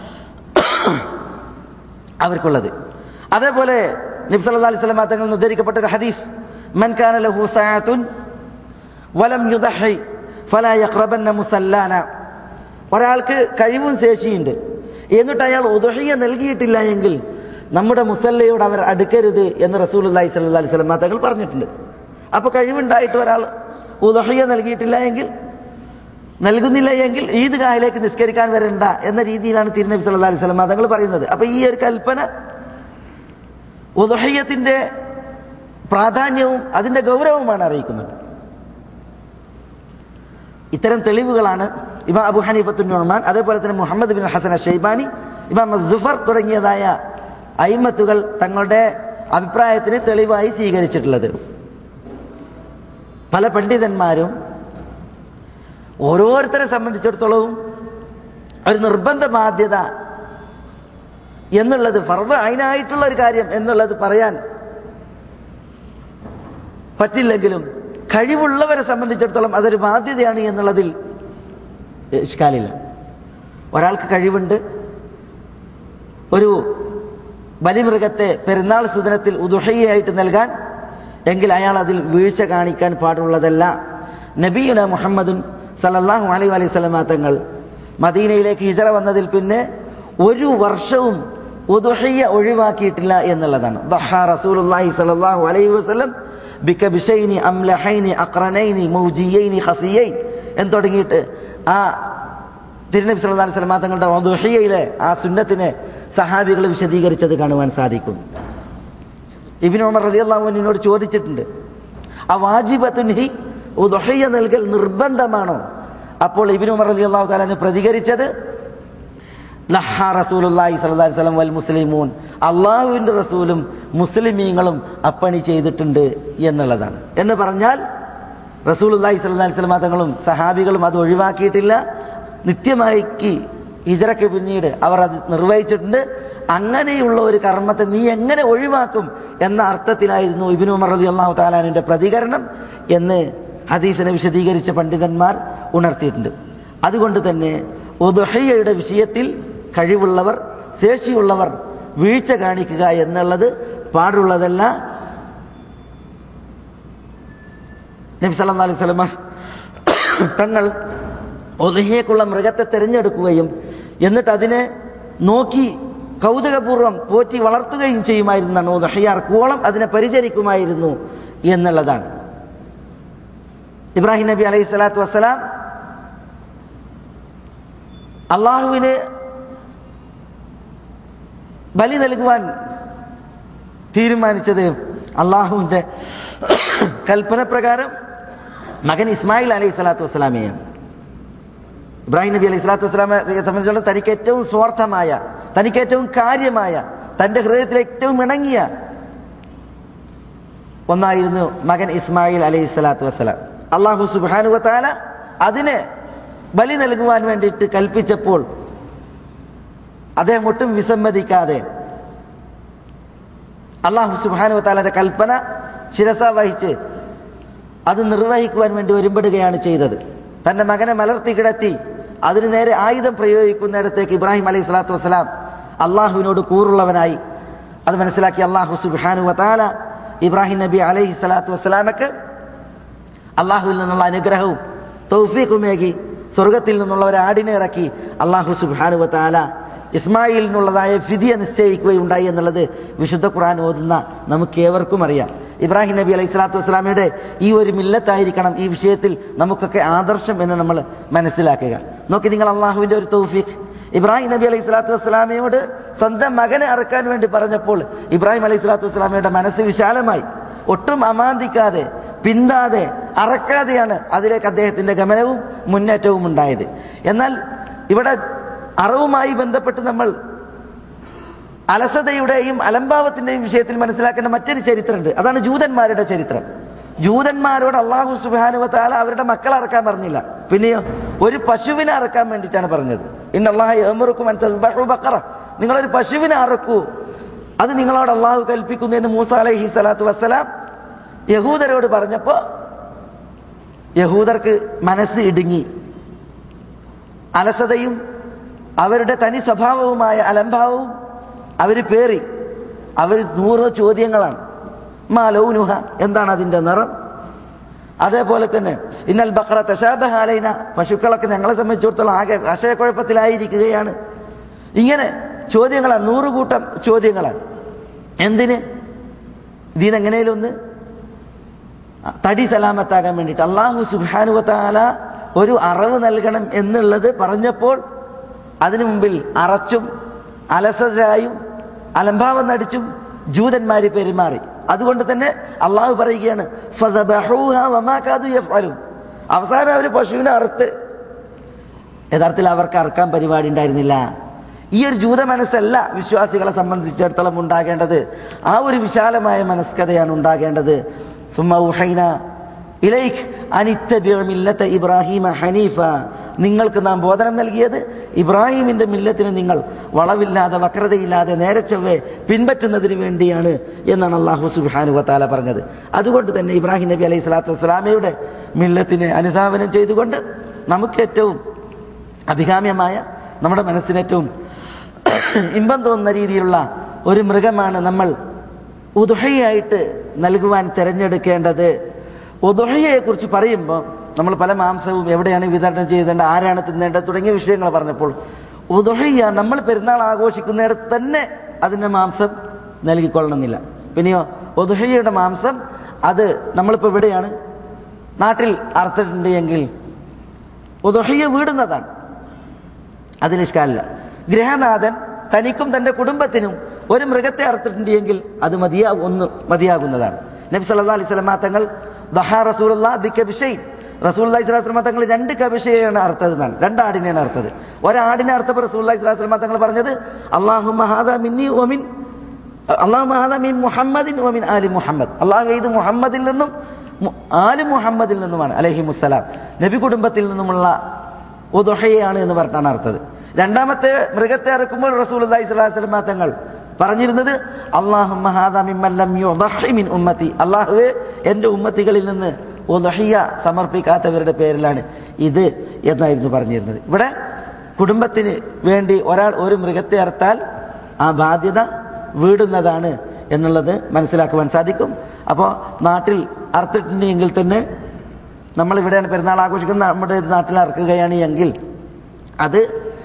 അവർക്കുള്ളത് അതേപോലെ നബ്സല്ലാ അലൈഹി സ്വലം തങ്ങളിൽ നിന്ന് ഉദ്ധരിക്കപ്പെട്ട ഒരു ഹദീഫ് മൻ കാന ലഹു സഅത്തുൻ വലം യുദഹി ഫലാ യഖ്റബന്ന മുസല്ലാന ഒരാൾക്ക് കഴിവും ശേഷിയുണ്ട് എന്നിട്ട് അയാൾ ഉദഹയ്യ നൽകിയിട്ടില്ല എങ്കിൽ നമ്മുടെ മുസല്ലയോട് അവർ അടുക്കരുത് എന്ന് റസൂൽ അള്ളഹി സല്ലാ അലൈഹി സ്വലം തങ്ങൾ പറഞ്ഞിട്ടുണ്ട് അപ്പോൾ കഴിവുണ്ടായിട്ട് ഒരാൾ ഉദഹയ്യ നൽകിയിട്ടില്ല എങ്കിൽ നൽകുന്നില്ല എങ്കിൽ ഈദ്ഗാഹിലേക്ക് നിസ്കരിക്കാൻ വരണ്ട എന്ന രീതിയിലാണ് തിരുനബി സല്ലാ അലൈഹി സ്വലം തങ്ങൾ പറയുന്നത് അപ്പോൾ ഈ ഒരു കൽപ്പന ഉദഹയ്യത്തിൻ്റെ പ്രാധാന്യവും അതിൻ്റെ ഗൗരവവുമാണ് അറിയിക്കുന്നത് ഇത്തരം തെളിവുകളാണ് ഇമാം അബു ഹനീഫത്തുൻ നുഹ്മാൻ അതേപോലെ തന്നെ മുഹമ്മദ് ബിൻ ഹസൻ ഷെയ്ബാനി ഇമാം സുഫർ തുടങ്ങിയതായ അയിമത്തുകൾ തങ്ങളുടെ അഭിപ്രായത്തിന് തെളിവായി സ്വീകരിച്ചിട്ടുള്ളത് പല പണ്ഡിതന്മാരും ഓരോരുത്തരെ സംബന്ധിച്ചിടത്തോളവും ഒരു നിർബന്ധ ബാധ്യത എന്നുള്ളത് ഫർദ് അതിനായിട്ടുള്ള ഒരു കാര്യം എന്നുള്ളത് പറയാൻ പറ്റില്ലെങ്കിലും കഴിവുള്ളവരെ സംബന്ധിച്ചിടത്തോളം അതൊരു ബാധ്യതയാണ് എന്നുള്ളതിൽ ഇഷ്കാലില്ല ഒരാൾക്ക് കഴിവുണ്ട് ഒരു ബലിമൃഗത്തെ പെരുന്നാൾ സുദിനത്തിൽ ഉദുഹയായിട്ട് നൽകാൻ എങ്കിൽ അയാൾ അതിൽ വീഴ്ച കാണിക്കാൻ പാടുള്ളതല്ല നബിയുന മുഹമ്മദുൻ സല്ലല്ലാഹു അലൈഹി അലൈഹി സ്വലമാ തങ്ങൾ മദീനയിലേക്ക് ഹിജറ വന്നതിൽ പിന്നെ ഒരു വർഷവും ഉദുഹയ്യ ഒഴിവാക്കിയിട്ടില്ല എന്നുള്ളതാണ് ദഹ റസൂലുള്ളാഹി സ്വല്ലല്ലാഹു അലൈഹി വസല്ലം ബികബിഷൈനി അംലഹൈനി അഖ്റനൈനി മൗജിയൈനി ഖസിയൈൻ എന്ന് തുടങ്ങിയിട്ട് ആ തിരുനബി സല്ലല്ലാഹു അലൈഹി വസല്ലം തങ്ങളുടെ ഉദുഹയ്യയിലെ ആ സുന്നത്തിനെ സഹാബികൾ വിശദീകരിച്ചത് കാണുവാൻ സാധിക്കും ഇബ്നു ഉമർ റളിയല്ലാഹു അൻഹുവിനോട് ചോദിച്ചിട്ടുണ്ട് ആ വാജിബത്തുൻഹി ഉദുഹയ്യ നൽകൽ നിർബന്ധമാണോ അപ്പോൾ ഇബ്നു ഉമർ റളിയല്ലാഹു തആല പ്രതികരിച്ചത് ലഹ റസൂലുള്ളാഹി സ്വല്ലല്ലാഹി അലൈഹി വസല്ലം വൽ മുസ്ലിമൂൻ അള്ളാഹുവിൻ്റെ റസൂലും മുസ്ലിമീങ്ങളും അപ്പണി ചെയ്തിട്ടുണ്ട് എന്നുള്ളതാണ് എന്ന് പറഞ്ഞാൽ റസൂലുള്ളാഹി സ്വല്ലല്ലാഹി അലൈഹി വസല്ലം തങ്ങളും സഹാബികളും അത് ഒഴിവാക്കിയിട്ടില്ല നിത്യമായിക്ക് ഹിജറയ്ക്ക് പിന്നീട് അവർ അത് നിർവഹിച്ചിട്ടുണ്ട് അങ്ങനെയുള്ള ഒരു കർമ്മത്തെ നീ എങ്ങനെ ഒഴിവാക്കും എന്ന അർത്ഥത്തിലായിരുന്നു ഇബിനു ഉമർ റതി അള്ളാഹു താലാനിൻ്റെ പ്രതികരണം എന്ന് ഹദീസിനെ വിശദീകരിച്ച പണ്ഡിതന്മാർ ഉണർത്തിയിട്ടുണ്ട് അതുകൊണ്ട് തന്നെ ഒതുഹയ്യയുടെ വിഷയത്തിൽ കഴിവുള്ളവർ ശേഷിയുള്ളവർ വീഴ്ച കാണിക്കുക എന്നുള്ളത് പാടുള്ളതല്ല നബി സല്ലല്ലാഹു അലൈഹി വസല്ലമ തങ്ങൾ ഒതുഹയ്യക്കുള്ള മൃഗത്തെ തിരഞ്ഞെടുക്കുകയും എന്നിട്ട് അതിനെ നോക്കി കൗതുകപൂർവ്വം പോറ്റി വളർത്തുകയും ചെയ്യുമായിരുന്നാണ് ഒതുഹയ്യാർക്കോളം അതിനെ പരിചരിക്കുമായിരുന്നു എന്നുള്ളതാണ് ഇബ്രാഹിം നബി അലൈഹി സ്വലാത്തു വസ്സലാം അള്ളാഹുവിന് ബലി നൽകുവാൻ തീരുമാനിച്ചത് അള്ളാഹുവിൻ്റെ കൽപ്പന പ്രകാരം മകൻ ഇസ്മായിൽ അലൈഹി സ്വലാത്തു വസ്സലാമയാണ് ഇബ്രാഹിം നബി അലൈഹി സ്വലാത്തു വസ്സലാമെ സംബന്ധിച്ചുള്ള തനിക്ക് ഏറ്റവും സ്വാർത്ഥമായ തനിക്ക് ഏറ്റവും കാര്യമായ തൻ്റെ ഹൃദയത്തിൽ ഏറ്റവും ഇണങ്ങിയ ഒന്നായിരുന്നു മകൻ ഇസ്മായിൽ അലൈഹി സ്വലാത്തു വസ്സലാം അള്ളാഹു സുബാനുവത്താല അതിന് ബലി നൽകുവാൻ വേണ്ടിയിട്ട് കൽപ്പിച്ചപ്പോൾ അദ്ദേഹം ഒട്ടും വിസമ്മതിക്കാതെ അള്ളാഹു സുബാനുവത്താലൻ്റെ കൽപ്പന ശിരസ വഹിച്ച് അത് നിർവഹിക്കുവാൻ വേണ്ടി ഒരുമ്പെടുകയാണ് ചെയ്തത് തൻ്റെ മകനെ മലർത്തി കിടത്തി അതിനു നേരെ ആയുധം പ്രയോഗിക്കുന്നിടത്തേക്ക് ഇബ്രാഹിം അലൈഹി സ്വലാത്തു വസ്സലാം അള്ളാഹുവിനോട് കൂറുള്ളവനായി അത് മനസ്സിലാക്കി അള്ളാഹു സുബാനു വത്താല ഇബ്രാഹിം നബി അലൈഹി സ്വലാത്തു വസ്സലാമക്ക് അള്ളാഹുവിൽ നിന്നുള്ള അനുഗ്രഹവും തൗഫീഖുമേകി സ്വർഗത്തിൽ നിന്നുള്ള ഒരു ആടിനെ ഇറക്കി അള്ളാഹു സുബാനു വത്താല ഇസ്മായിലിനുള്ളതായ ഫിദിയ നിശ്ചയിക്കുകയുണ്ടായി എന്നുള്ളത് വിശുദ്ധ ഖുർആൻ ഓതുന്ന നമുക്ക് ഏവർക്കും അറിയാം ഇബ്രാഹിം നബി അലൈഹി സ്വലാത്തു വസ്സലാമയുടെ ഈ ഒരു മില്ലത്തായിരിക്കണം ഈ വിഷയത്തിൽ നമുക്കൊക്കെ ആദർശം എന്ന് നമ്മൾ മനസ്സിലാക്കുക നോക്കി നിങ്ങൾ അള്ളാഹുവിൻ്റെ ഒരു തൗഫീഖ് ഇബ്രാഹിം നബി അലൈഹി സ്വലാത്തു വസ്സലാമയോട് സ്വന്തം മകനെ അറക്കാൻ വേണ്ടി പറഞ്ഞപ്പോൾ ഇബ്രാഹിം അലൈഹി സ്വലാത്തു വസ്സലാമയുടെ മനസ്സ് വിശാലമായി ഒട്ടും അമാന്തിക്കാതെ പിന്താതെ അറക്കാതെയാണ് അതിലേക്ക് അദ്ദേഹത്തിൻ്റെ ഗമനവും മുന്നേറ്റവും ഉണ്ടായത് എന്നാൽ ഇവിടെ അറവുമായി ബന്ധപ്പെട്ട് നമ്മൾ അലസതയുടെയും അലംഭാവത്തിൻ്റെയും വിഷയത്തിൽ മനസ്സിലാക്കേണ്ട മറ്റൊരു ചരിത്രമുണ്ട് അതാണ് ജൂതന്മാരുടെ ചരിത്രം ജൂതന്മാരോട് അള്ളാഹു സുബാനുവത്താല അവരുടെ മക്കളെ അറക്കാൻ പറഞ്ഞില്ല പിന്നെയോ ഒരു പശുവിനെ അറക്കാൻ വേണ്ടിയിട്ടാണ് പറഞ്ഞത് ഇന്ന അള്ളാഹു ബക്കറ നിങ്ങളൊരു പശുവിനെ അറക്കൂ അത് നിങ്ങളോട് അള്ളാഹു കൽപ്പിക്കുന്നു എന്ന് മൂസ അലൈഹി സ്വലാത്തു വസ്സലാം യഹൂദരോട് പറഞ്ഞപ്പോൾ യഹൂദർക്ക് മനസ്സ് ഇടുങ്ങി അലസതയും അവരുടെ തനി സ്വഭാവവുമായ അലംഭാവവും അവർ പേറി അവർ നൂറ് ചോദ്യങ്ങളാണ് മാലൗനുഹ എന്താണ് അതിൻ്റെ നിറം അതേപോലെ തന്നെ ഇന്നൽ ബക്ര തശാബഹാലൈന പശുക്കളൊക്കെ ഞങ്ങളെ സംബന്ധിച്ചിടത്തോളം ആകെ ആശയക്കുഴപ്പത്തിലായിരിക്കുകയാണ് ഇങ്ങനെ ചോദ്യങ്ങളാണ് നൂറുകൂട്ടം ചോദ്യങ്ങളാണ് എന്തിന് ഇതിൽ എങ്ങനെയും ഒന്ന് തടി സലാമത്താകാൻ വേണ്ടിയിട്ട് അള്ളാഹു സുബാനുവത്താല ഒരു അറവ് നൽകണം എന്നുള്ളത് പറഞ്ഞപ്പോൾ അതിനു മുമ്പിൽ അറച്ചും അലസരായും അലംഭാവം നടിച്ചും ജൂതന്മാർ പെരുമാറി അതുകൊണ്ട് തന്നെ അള്ളാഹു പറയുകയാണ് അവസാനം അവർ പശുവിനെ അറുത്ത് യഥാർത്ഥത്തിൽ അവർക്ക് അറക്കാൻ പരിപാടി ഉണ്ടായിരുന്നില്ല ഈ ഒരു ജൂത മനസ്സല്ല വിശ്വാസികളെ സംബന്ധിച്ചിടത്തോളം ഉണ്ടാകേണ്ടത് ആ ഒരു വിശാലമായ മനസ്കതയാണ് ഉണ്ടാകേണ്ടത് ഇലൈഖ് അനിത്തബിമില്ലത്തെ ഇബ്രാഹിമ ഹനീഫ നിങ്ങൾക്ക് നാം ബോധനം നൽകിയത് ഇബ്രാഹിമിൻ്റെ മില്ലത്തിന് നിങ്ങൾ വളവില്ലാതെ വക്രതയില്ലാതെ നേരെ ചൊവ്വെ പിൻപറ്റുന്നതിന് വേണ്ടിയാണ് എന്നാണ് അള്ളാഹു സുബാനു വത്താല പറഞ്ഞത് അതുകൊണ്ട് തന്നെ ഇബ്രാഹിം നബി അലൈഹി സ്വലാത്തു വസ്സലാമയുടെ മില്ലത്തിനെ അനുധാവനം ചെയ്തുകൊണ്ട് നമുക്ക് ഏറ്റവും അഭികാമ്യമായ നമ്മുടെ മനസ്സിന് ഏറ്റവും ഇമ്പം തോന്നുന്ന രീതിയിലുള്ള ഒരു മൃഗമാണ് നമ്മൾ ഉദുഹയായിട്ട് നൽകുവാൻ തിരഞ്ഞെടുക്കേണ്ടത് ഉദുഹയെക്കുറിച്ച് പറയുമ്പോൾ നമ്മൾ പല മാംസവും എവിടെയാണ് വിതരണം ചെയ്തേണ്ടത് ആരാണ് തിന്നേണ്ടത് തുടങ്ങിയ വിഷയങ്ങൾ പറഞ്ഞപ്പോൾ ഉദുഹയ്യ നമ്മൾ പെരുന്നാൾ ആഘോഷിക്കുന്നിടത്ത് തന്നെ അതിൻ്റെ മാംസം നൽകിക്കൊള്ളണമെന്നില്ല പിന്നെയോ ഉദുഹയ്യയുടെ മാംസം അത് നമ്മളിപ്പോൾ എവിടെയാണ് നാട്ടിൽ അറുത്തിട്ടുണ്ട് എങ്കിൽ ഉദുഹയ്യ വീടുന്നതാണ് അതിലിഷ്കാലില്ല ഗൃഹനാഥൻ തനിക്കും തൻ്റെ കുടുംബത്തിനും ഒരു മൃഗത്തെ അറുത്തിട്ടുണ്ട് എങ്കിൽ അത് മതിയാ ഒന്ന് മതിയാകുന്നതാണ് നബി സല്ലാ അലൈഹി സ്വലമാ തങ്ങൾ ദഹാ റസൂലുള്ള ബി കബിഷൈ റസൂൽ സ്വലാസ്ലമ തങ്ങൾ രണ്ട് കബിഷയാണ് അർത്ഥത് എന്നാണ് രണ്ട് ആടിനെയാണ് അർത്ഥത് ഒരാടിനെ അർത്ഥപ്പോൾ റസൂൽ സ്വലാസ്ലമ തങ്ങൾ പറഞ്ഞത് അള്ളാഹു മഹാദ മിന്നി ഒമിൻ അള്ളാഹു മഹാദ മിൻ മുഹമ്മദിൻ ഒമിൻ ആലി മുഹമ്മദ് അള്ളാഹു ഇത് മുഹമ്മദിൽ നിന്നും മു- ആലി മുഹമ്മദിൽ നിന്നുമാണ് അലഹി മുസ്സലാം നബി കുടുംബത്തിൽ നിന്നുമുള്ള ഉദുഹയാണ് എന്ന് പറഞ്ഞാണ് അർത്ഥത് രണ്ടാമത്തെ മൃഗത്തെ ഇറക്കുമ്പോൾ റസൂൽ അള്ളാഹി സ്വലാസ്ലമ തങ്ങൾ പറഞ്ഞിരുന്നത് അള്ളാഹു മിൻ ഉമ്മത്തി അള്ളാഹുവെ എൻ്റെ ഉമ്മത്തികളിൽ നിന്ന് ഉദഹിയ സമർപ്പിക്കാത്തവരുടെ പേരിലാണ് ഇത് എന്നായിരുന്നു പറഞ്ഞിരുന്നത് ഇവിടെ കുടുംബത്തിന് വേണ്ടി ഒരാൾ ഒരു മൃഗത്തെ അറുത്താൽ ആ ബാധ്യത വീടുന്നതാണ് എന്നുള്ളത് മനസ്സിലാക്കുവാൻ സാധിക്കും അപ്പോൾ നാട്ടിൽ അറുത്തിട്ടുണ്ടെങ്കിൽ തന്നെ നമ്മളിവിടെയാണ് പെരുന്നാൾ ആഘോഷിക്കുന്നത് നമ്മുടെ നാട്ടിൽ അറക്കുകയാണ് എങ്കിൽ അത്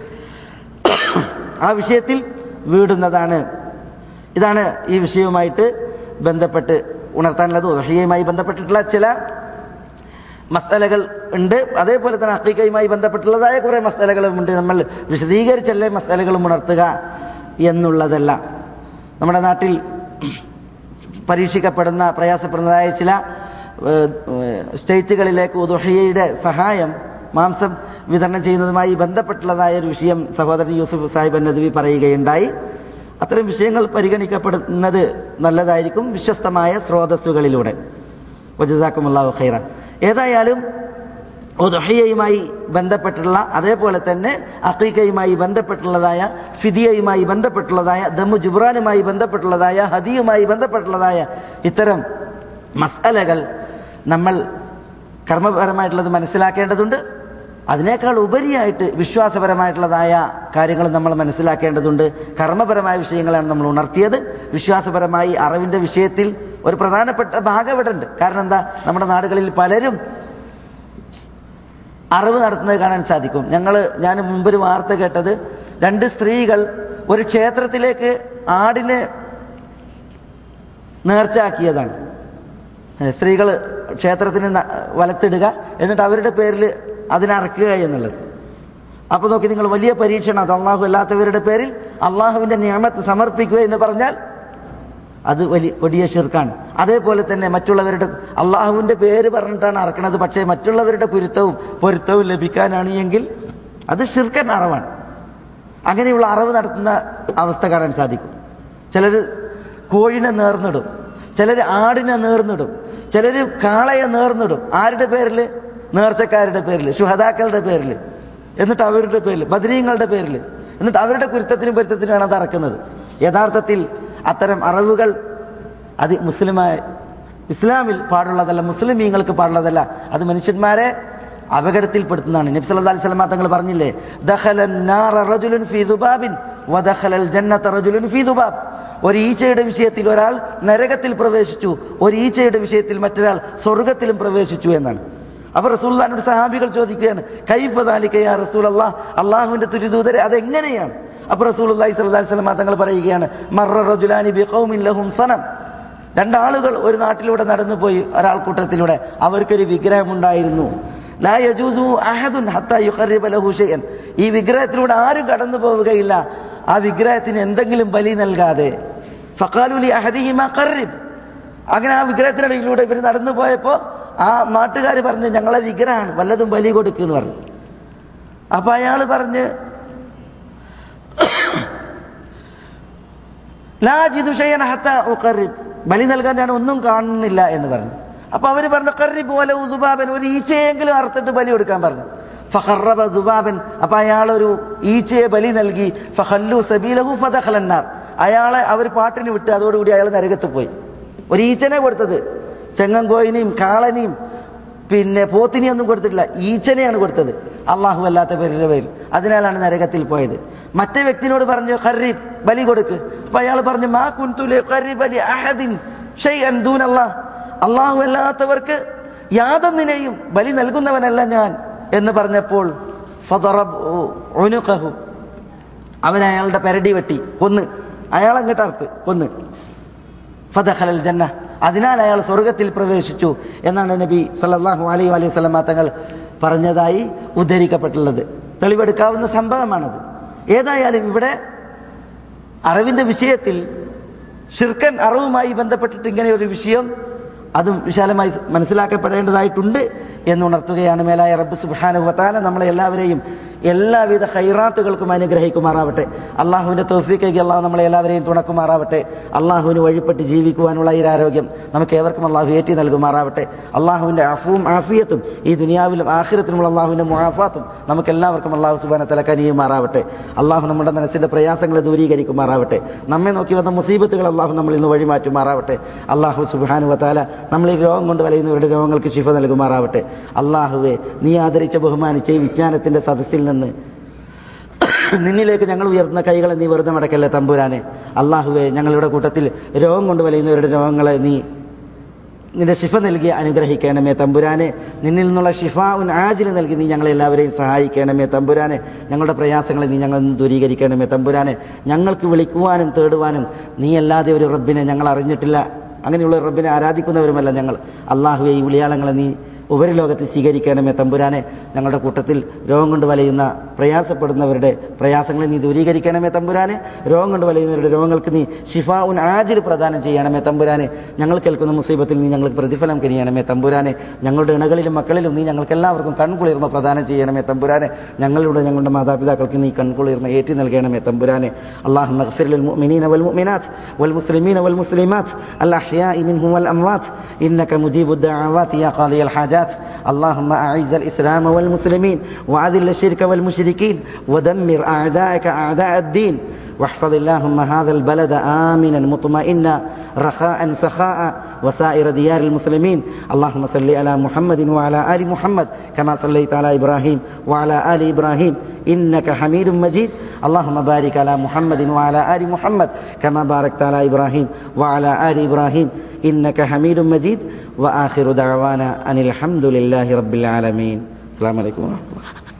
ആ വിഷയത്തിൽ വീടുന്നതാണ് ഇതാണ് ഈ വിഷയവുമായിട്ട് ബന്ധപ്പെട്ട് ഉണർത്താനുള്ളത് ഉഹയുമായി ബന്ധപ്പെട്ടിട്ടുള്ള ചില മസാലകൾ ഉണ്ട് അതേപോലെ തന്നെ അക്കീക്കയുമായി ബന്ധപ്പെട്ടുള്ളതായ കുറേ മസാലകളും ഉണ്ട് നമ്മൾ വിശദീകരിച്ചല്ലേ മസാലകളും ഉണർത്തുക എന്നുള്ളതല്ല നമ്മുടെ നാട്ടിൽ പരീക്ഷിക്കപ്പെടുന്ന പ്രയാസപ്പെടുന്നതായ ചില ഏഹ്, ഏഹ്, സ്റ്റേറ്റുകളിലേക്ക് ഉദുഹയുടെ സഹായം മാംസം വിതരണം ചെയ്യുന്നതുമായി ബന്ധപ്പെട്ടുള്ളതായ ഒരു വിഷയം സഹോദരൻ യൂസുഫ് സാഹിബ് നദ്വി പറയുകയുണ്ടായി അത്തരം വിഷയങ്ങൾ പരിഗണിക്കപ്പെടുന്നത് നല്ലതായിരിക്കും വിശ്വസ്തമായ സ്രോതസ്സുകളിലൂടെ വജസാക്കുമുല്ലാഹു ഖൈറ ഏതായാലും ഉദുഹയുമായി ബന്ധപ്പെട്ടുള്ള അതേപോലെ തന്നെ അക്കീക്കയുമായി ബന്ധപ്പെട്ടുള്ളതായ ഫിദിയയുമായി ബന്ധപ്പെട്ടുള്ളതായ ദമു ജുബ്രാനുമായി ബന്ധപ്പെട്ടുള്ളതായ ഹദിയുമായി ബന്ധപ്പെട്ടുള്ളതായ ഇത്തരം മസാലകൾ നമ്മൾ കർമ്മപരമായിട്ടുള്ളത് മനസ്സിലാക്കേണ്ടതുണ്ട് അതിനേക്കാൾ ഉപരിയായിട്ട് വിശ്വാസപരമായിട്ടുള്ളതായ കാര്യങ്ങൾ നമ്മൾ മനസ്സിലാക്കേണ്ടതുണ്ട് കർമ്മപരമായ വിഷയങ്ങളാണ് നമ്മൾ ഉണർത്തിയത് വിശ്വാസപരമായി അറിവിൻ്റെ വിഷയത്തിൽ ഒരു പ്രധാനപ്പെട്ട ഭാഗം ഇവിടെ ഉണ്ട് കാരണം എന്താ നമ്മുടെ നാടുകളിൽ പലരും അറിവ് നടത്തുന്നത് കാണാൻ സാധിക്കും ഞങ്ങൾ ഞാൻ മുമ്പൊരു വാർത്ത കേട്ടത് രണ്ട് സ്ത്രീകൾ ഒരു ക്ഷേത്രത്തിലേക്ക് ആടിനെ നേർച്ചയാക്കിയതാണ് സ്ത്രീകൾ ക്ഷേത്രത്തിന് ന- വലത്തിടുക എന്നിട്ട് അവരുടെ പേരിൽ അതിനറക്കുക എന്നുള്ളത് അപ്പോൾ നോക്കി നിങ്ങൾ വലിയ പരീക്ഷണം അത് അള്ളാഹു അല്ലാത്തവരുടെ പേരിൽ അള്ളാഹുവിൻ്റെ നിയമത്ത് സമർപ്പിക്കുക എന്ന് പറഞ്ഞാൽ അത് വലിയ കൊടിയ ഷിർക്കാണ് അതേപോലെ തന്നെ മറ്റുള്ളവരുടെ അള്ളാഹുവിൻ്റെ പേര് പറഞ്ഞിട്ടാണ് അറക്കണത് പക്ഷേ മറ്റുള്ളവരുടെ കുരുത്തവും പൊരുത്തവും ലഭിക്കാനാണ് എങ്കിൽ അത് ഷിർക്കൻ അറിവാണ് അങ്ങനെയുള്ള അറിവ് നടത്തുന്ന അവസ്ഥ കാണാൻ സാധിക്കും ചിലർ കോഴിനെ നേർന്നിടും ചിലർ ആടിനെ നേർന്നിടും ചിലർ കാളയെ നേർന്നിടും ആരുടെ പേരിൽ നേർച്ചക്കാരുടെ പേരിൽ ശുഹതാക്കളുടെ പേരിൽ എന്നിട്ട് അവരുടെ പേരിൽ ബദരീങ്ങളുടെ പേരിൽ എന്നിട്ട് അവരുടെ കുരുത്തത്തിനും പൊരുത്തത്തിനുമാണ് അത് അറക്കുന്നത് യഥാർത്ഥത്തിൽ അത്തരം അറിവുകൾ അത് മുസ്ലിമായ ഇസ്ലാമിൽ പാടുള്ളതല്ല മുസ്ലിമീങ്ങൾക്ക് പാടുള്ളതല്ല അത് മനുഷ്യന്മാരെ അപകടത്തിൽപ്പെടുത്തുന്നതാണ് നബി സല്ലല്ലാഹു അലൈഹി വസല്ലം തങ്ങൾ പറഞ്ഞില്ലേ ദഖലൻ നാറ റജുലുൻ ഫീ ദുബാബിൻ വദഖലൽ ജന്നത റജുലുൻ ഫീ ദുബാബ് ഒരു ഈച്ചയുടെ വിഷയത്തിൽ ഒരാൾ നരകത്തിൽ പ്രവേശിച്ചു ഒരു ഈച്ചയുടെ വിഷയത്തിൽ മറ്റൊരാൾ സ്വർഗത്തിലും പ്രവേശിച്ചു എന്നാണ് അപ്പോൾ റസൂൽദാനോട് സഹാബികൾ ചോദിക്കുകയാണ് കൈഫ് ദാലിക യാ റസൂൽ അള്ളാഹ് അള്ളാഹുവിൻ്റെ തുരിദൂതരെ അതെങ്ങനെയാണ് അപ്പോൾ റസൂൽ അള്ളാഹി സ്വല്ലല്ലാഹി അലൈഹി വസല്ലം തങ്ങൾ പറയുകയാണ് മർറ റജുലാനി ബിഖൗമിൻ ലഹും സനം രണ്ടാളുകൾ ഒരു നാട്ടിലൂടെ നടന്നു പോയി ഒരാൾ കൂട്ടത്തിലൂടെ അവർക്കൊരു വിഗ്രഹമുണ്ടായിരുന്നു ലാ യജൂസു അഹദുൻ ഹത്താ യുഖർരിബ ലഹു ഷൈഅൻ ഈ വിഗ്രഹത്തിലൂടെ ആരും കടന്നു പോവുകയില്ല ആ വിഗ്രഹത്തിന് എന്തെങ്കിലും ബലി നൽകാതെ ഫഖാലു ലി അഹദിഹിമ ഖർരിബ് അങ്ങനെ ആ വിഗ്രഹത്തിനിടയിലൂടെ ഇവർ നടന്നു പോയപ്പോൾ ആ നാട്ടുകാർ പറഞ്ഞു ഞങ്ങളെ വിഗ്രഹമാണ് വല്ലതും ബലി കൊടുക്കുമെന്ന് പറഞ്ഞു അപ്പൊ അയാൾ പറഞ്ഞ് ലാ ജിദു ഷൈഅൻ ഹത്താ ഉഖർരിബ് ബലി നൽകാൻ ഞാൻ ഒന്നും കാണുന്നില്ല എന്ന് പറഞ്ഞു അപ്പൊ അവര് പറഞ്ഞു കറിബ് പോലെ ദുബാബൻ ഒരു ഈച്ചയെങ്കിലും അറുത്തിട്ട് ബലി കൊടുക്കാൻ പറഞ്ഞു ഫഖറബ ദുബാബൻ അപ്പൊ അയാൾ ഒരു ഈച്ചയെ ബലി നൽകി ഫഖല്ലു സബീലഹു ഫദഖലന്നാർ അയാളെ അവർ പാട്ടിന് വിട്ട് അതോടുകൂടി അയാൾ നരകത്ത് പോയി ഒരു ഈച്ചനെ കൊടുത്തത് ചെങ്ങങ്കോയിനെയും കാളനെയും പിന്നെ പോത്തിനെയൊന്നും കൊടുത്തിട്ടില്ല ഈച്ചനെയാണ് കൊടുത്തത് അള്ളാഹു അല്ലാത്ത പേരിന്റെ പേരിൽ അതിനാലാണ് നരകത്തിൽ പോയത് മറ്റേ വ്യക്തിനോട് പറഞ്ഞു ഖരീബ് ബലി കൊടുക്ക് അപ്പൊ അയാൾ പറഞ്ഞു മാ കുൻതുലെ ഖരീബ് അലി അഹദിൻ ഷൈഅൻ ദൂനല്ലാഹ് അള്ളാഹു അല്ലാത്തവർക്ക് യാതൊന്നിനെയും ബലി നൽകുന്നവനല്ല ഞാൻ എന്ന് പറഞ്ഞപ്പോൾ ഫദറബ് ഉനുഖഹു അവൻ അയാളുടെ പെരടി വെട്ടി കൊന്ന് അയാൾ അങ്ങോട്ട് അറുത്ത് കൊന്ന് ഫതഖലൽ ജന്ന അതിനാൽ അയാൾ സ്വർഗത്തിൽ പ്രവേശിച്ചു എന്നാണ് നബി സല്ലല്ലാഹു അലൈഹി അലൈഹി സ്വലമ തങ്ങൾ പറഞ്ഞതായി ഉദ്ധരിക്കപ്പെട്ടുള്ളത് തെളിവെടുക്കാവുന്ന സംഭവമാണത് ഏതായാലും ഇവിടെ അറിവിൻ്റെ വിഷയത്തിൽ ഷിർക്കൻ അറിവുമായി ബന്ധപ്പെട്ടിട്ട് ഇങ്ങനെ ഒരു വിഷയം അതും വിശാലമായി മനസ്സിലാക്കപ്പെടേണ്ടതായിട്ടുണ്ട് എന്നുണർത്തുകയാണ് മേലായ റബ്ബ് സുബ്ഹാനഹു വതആല നമ്മളെ എല്ലാവരെയും എല്ലാവിധ ഹൈറാത്തുകൾക്കും അനുഗ്രഹിക്കുമാറാവട്ടെ അള്ളാഹുവിൻ്റെ തോഫിക്കേക്ക് അള്ളാഹു നമ്മളെ എല്ലാവരെയും തുണക്കുമാറാവട്ടെ അള്ളാഹുവിന് വഴിപ്പെട്ട് ജീവിക്കുവാനുള്ള ഈ ആരോഗ്യം നമുക്ക് ഏവർക്കും അള്ളാഹു ഏറ്റി നൽകുമാറാവട്ടെ അള്ളാഹുവിൻ്റെ അഫുവും ആഫിയത്തും ഈ ദുനിയാവിലും ആഖിറത്തിലുമുള്ള അള്ളാഹുവിൻ്റെ മുആഫാത്തും നമുക്ക് എല്ലാവർക്കും അള്ളാഹു സുബാന തല കനിയുമാറാവട്ടെ അള്ളാഹു നമ്മുടെ മനസ്സിൻ്റെ പ്രയാസങ്ങളെ ദൂരീകരിക്കുമാറാവട്ടെ നമ്മെ നോക്കി വന്ന മുസീബത്തുകൾ അള്ളാഹു നമ്മളിൽ നിന്ന് വഴിമാറ്റുമാറാവട്ടെ അള്ളാഹു സുബാനു വത്താല നമ്മൾ ഈ രോഗം കൊണ്ട് വലയുന്നവരുടെ രോഗങ്ങൾക്ക് ശിഫ നൽകുമാറാവട്ടെ അള്ളാഹുവെ നീ ആദരിച്ച ബഹുമാനിച്ച ഈ വിജ്ഞാനത്തിൻ്റെ സദസ്സിൽ നിന്ന് നിന്നിലേക്ക് ഞങ്ങൾ ഉയർത്തുന്ന കൈകളെ നീ വെറുതെ മടക്കല്ലേ തമ്പുരാനെ അള്ളാഹുവെ ഞങ്ങളുടെ കൂട്ടത്തിൽ രോഗം കൊണ്ട് വലയുന്നവരുടെ രോഗങ്ങളെ നീ നിന്റെ ഷിഫ നൽകി അനുഗ്രഹിക്കണമേ തമ്പുരാനെ നിന്നിൽ നിന്നുള്ള ഷിഫ ഉൻ ആജിൽ നൽകി നീ ഞങ്ങളെ എല്ലാവരെയും സഹായിക്കണമേ തമ്പുരാനെ ഞങ്ങളുടെ പ്രയാസങ്ങളെ നീ ഞങ്ങളിൽ നിന്ന് ദൂരീകരിക്കണമേ തമ്പുരാനെ ഞങ്ങൾക്ക് വിളിക്കുവാനും തേടുവാനും നീ അല്ലാതെ ഒരു റബ്ബിനെ ഞങ്ങൾ അറിഞ്ഞിട്ടില്ല അങ്ങനെയുള്ള ഒരു റബ്ബിനെ ആരാധിക്കുന്നവരുമല്ല ഞങ്ങൾ അള്ളാഹുവെ ഈ വിളിയാളങ്ങളെ നീ ഉപരിലോകത്ത് സ്വീകരിക്കണമേ തമ്പുരാനെ ഞങ്ങളുടെ കൂട്ടത്തിൽ രോഗം കൊണ്ട് വലയുന്ന പ്രയാസപ്പെടുന്നവരുടെ പ്രയാസങ്ങളെ നീ ദൂരീകരിക്കണമേ തമ്പുരാനെ രോഗം കൊണ്ട് വലയുന്നവരുടെ രോഗങ്ങൾക്ക് നീ ഷിഫ ഉൻ ആജിൽ പ്രദാനം ചെയ്യണമേ തമ്പുരാനെ ഞങ്ങൾ കേൾക്കുന്ന മുസീബത്തിൽ നീ ഞങ്ങൾക്ക് പ്രതിഫലം കരിയണമേ തമ്പുരാനെ ഞങ്ങളുടെ ഇണകളിലും മക്കളിലും നീ ഞങ്ങൾക്ക് എല്ലാവർക്കും കൺകുളിർമ പ്രദാനം ചെയ്യണമേ തമ്പുരാനെ ഞങ്ങളുടെ ഞങ്ങളുടെ മാതാപിതാക്കൾക്ക് നീ കൺകുളിർമ ഏറ്റി നൽകണമേ തമ്പുരാനെ അള്ളാഹു മഗ്ഫിർ للمؤمنين والمؤمنات والمسلمين والمسلمات الأحياء منهم والأموات إنك مجيب الدعوات يا قاضي الحاجات اللهم أعز الإسلام والمسلمين وأذل الشرك والمشركين ودمر أعداءك أعداء الدين واحفظ اللهم هذا البلد آمنا مطمئنا رخاء سخاء وسائر ديار المسلمين اللهم صل على محمد وعلى آل محمد كما صليت على إبراهيم وعلى آل إبراهيم إنك حميد مجيد اللهم بارك على محمد وعلى آل محمد كما باركت على إبراهيم وعلى آل إبراهيم إنك حميد مجيد وآخر دعوانا أن الحمد لله رب العالمين السلام عليكم ورحمة الله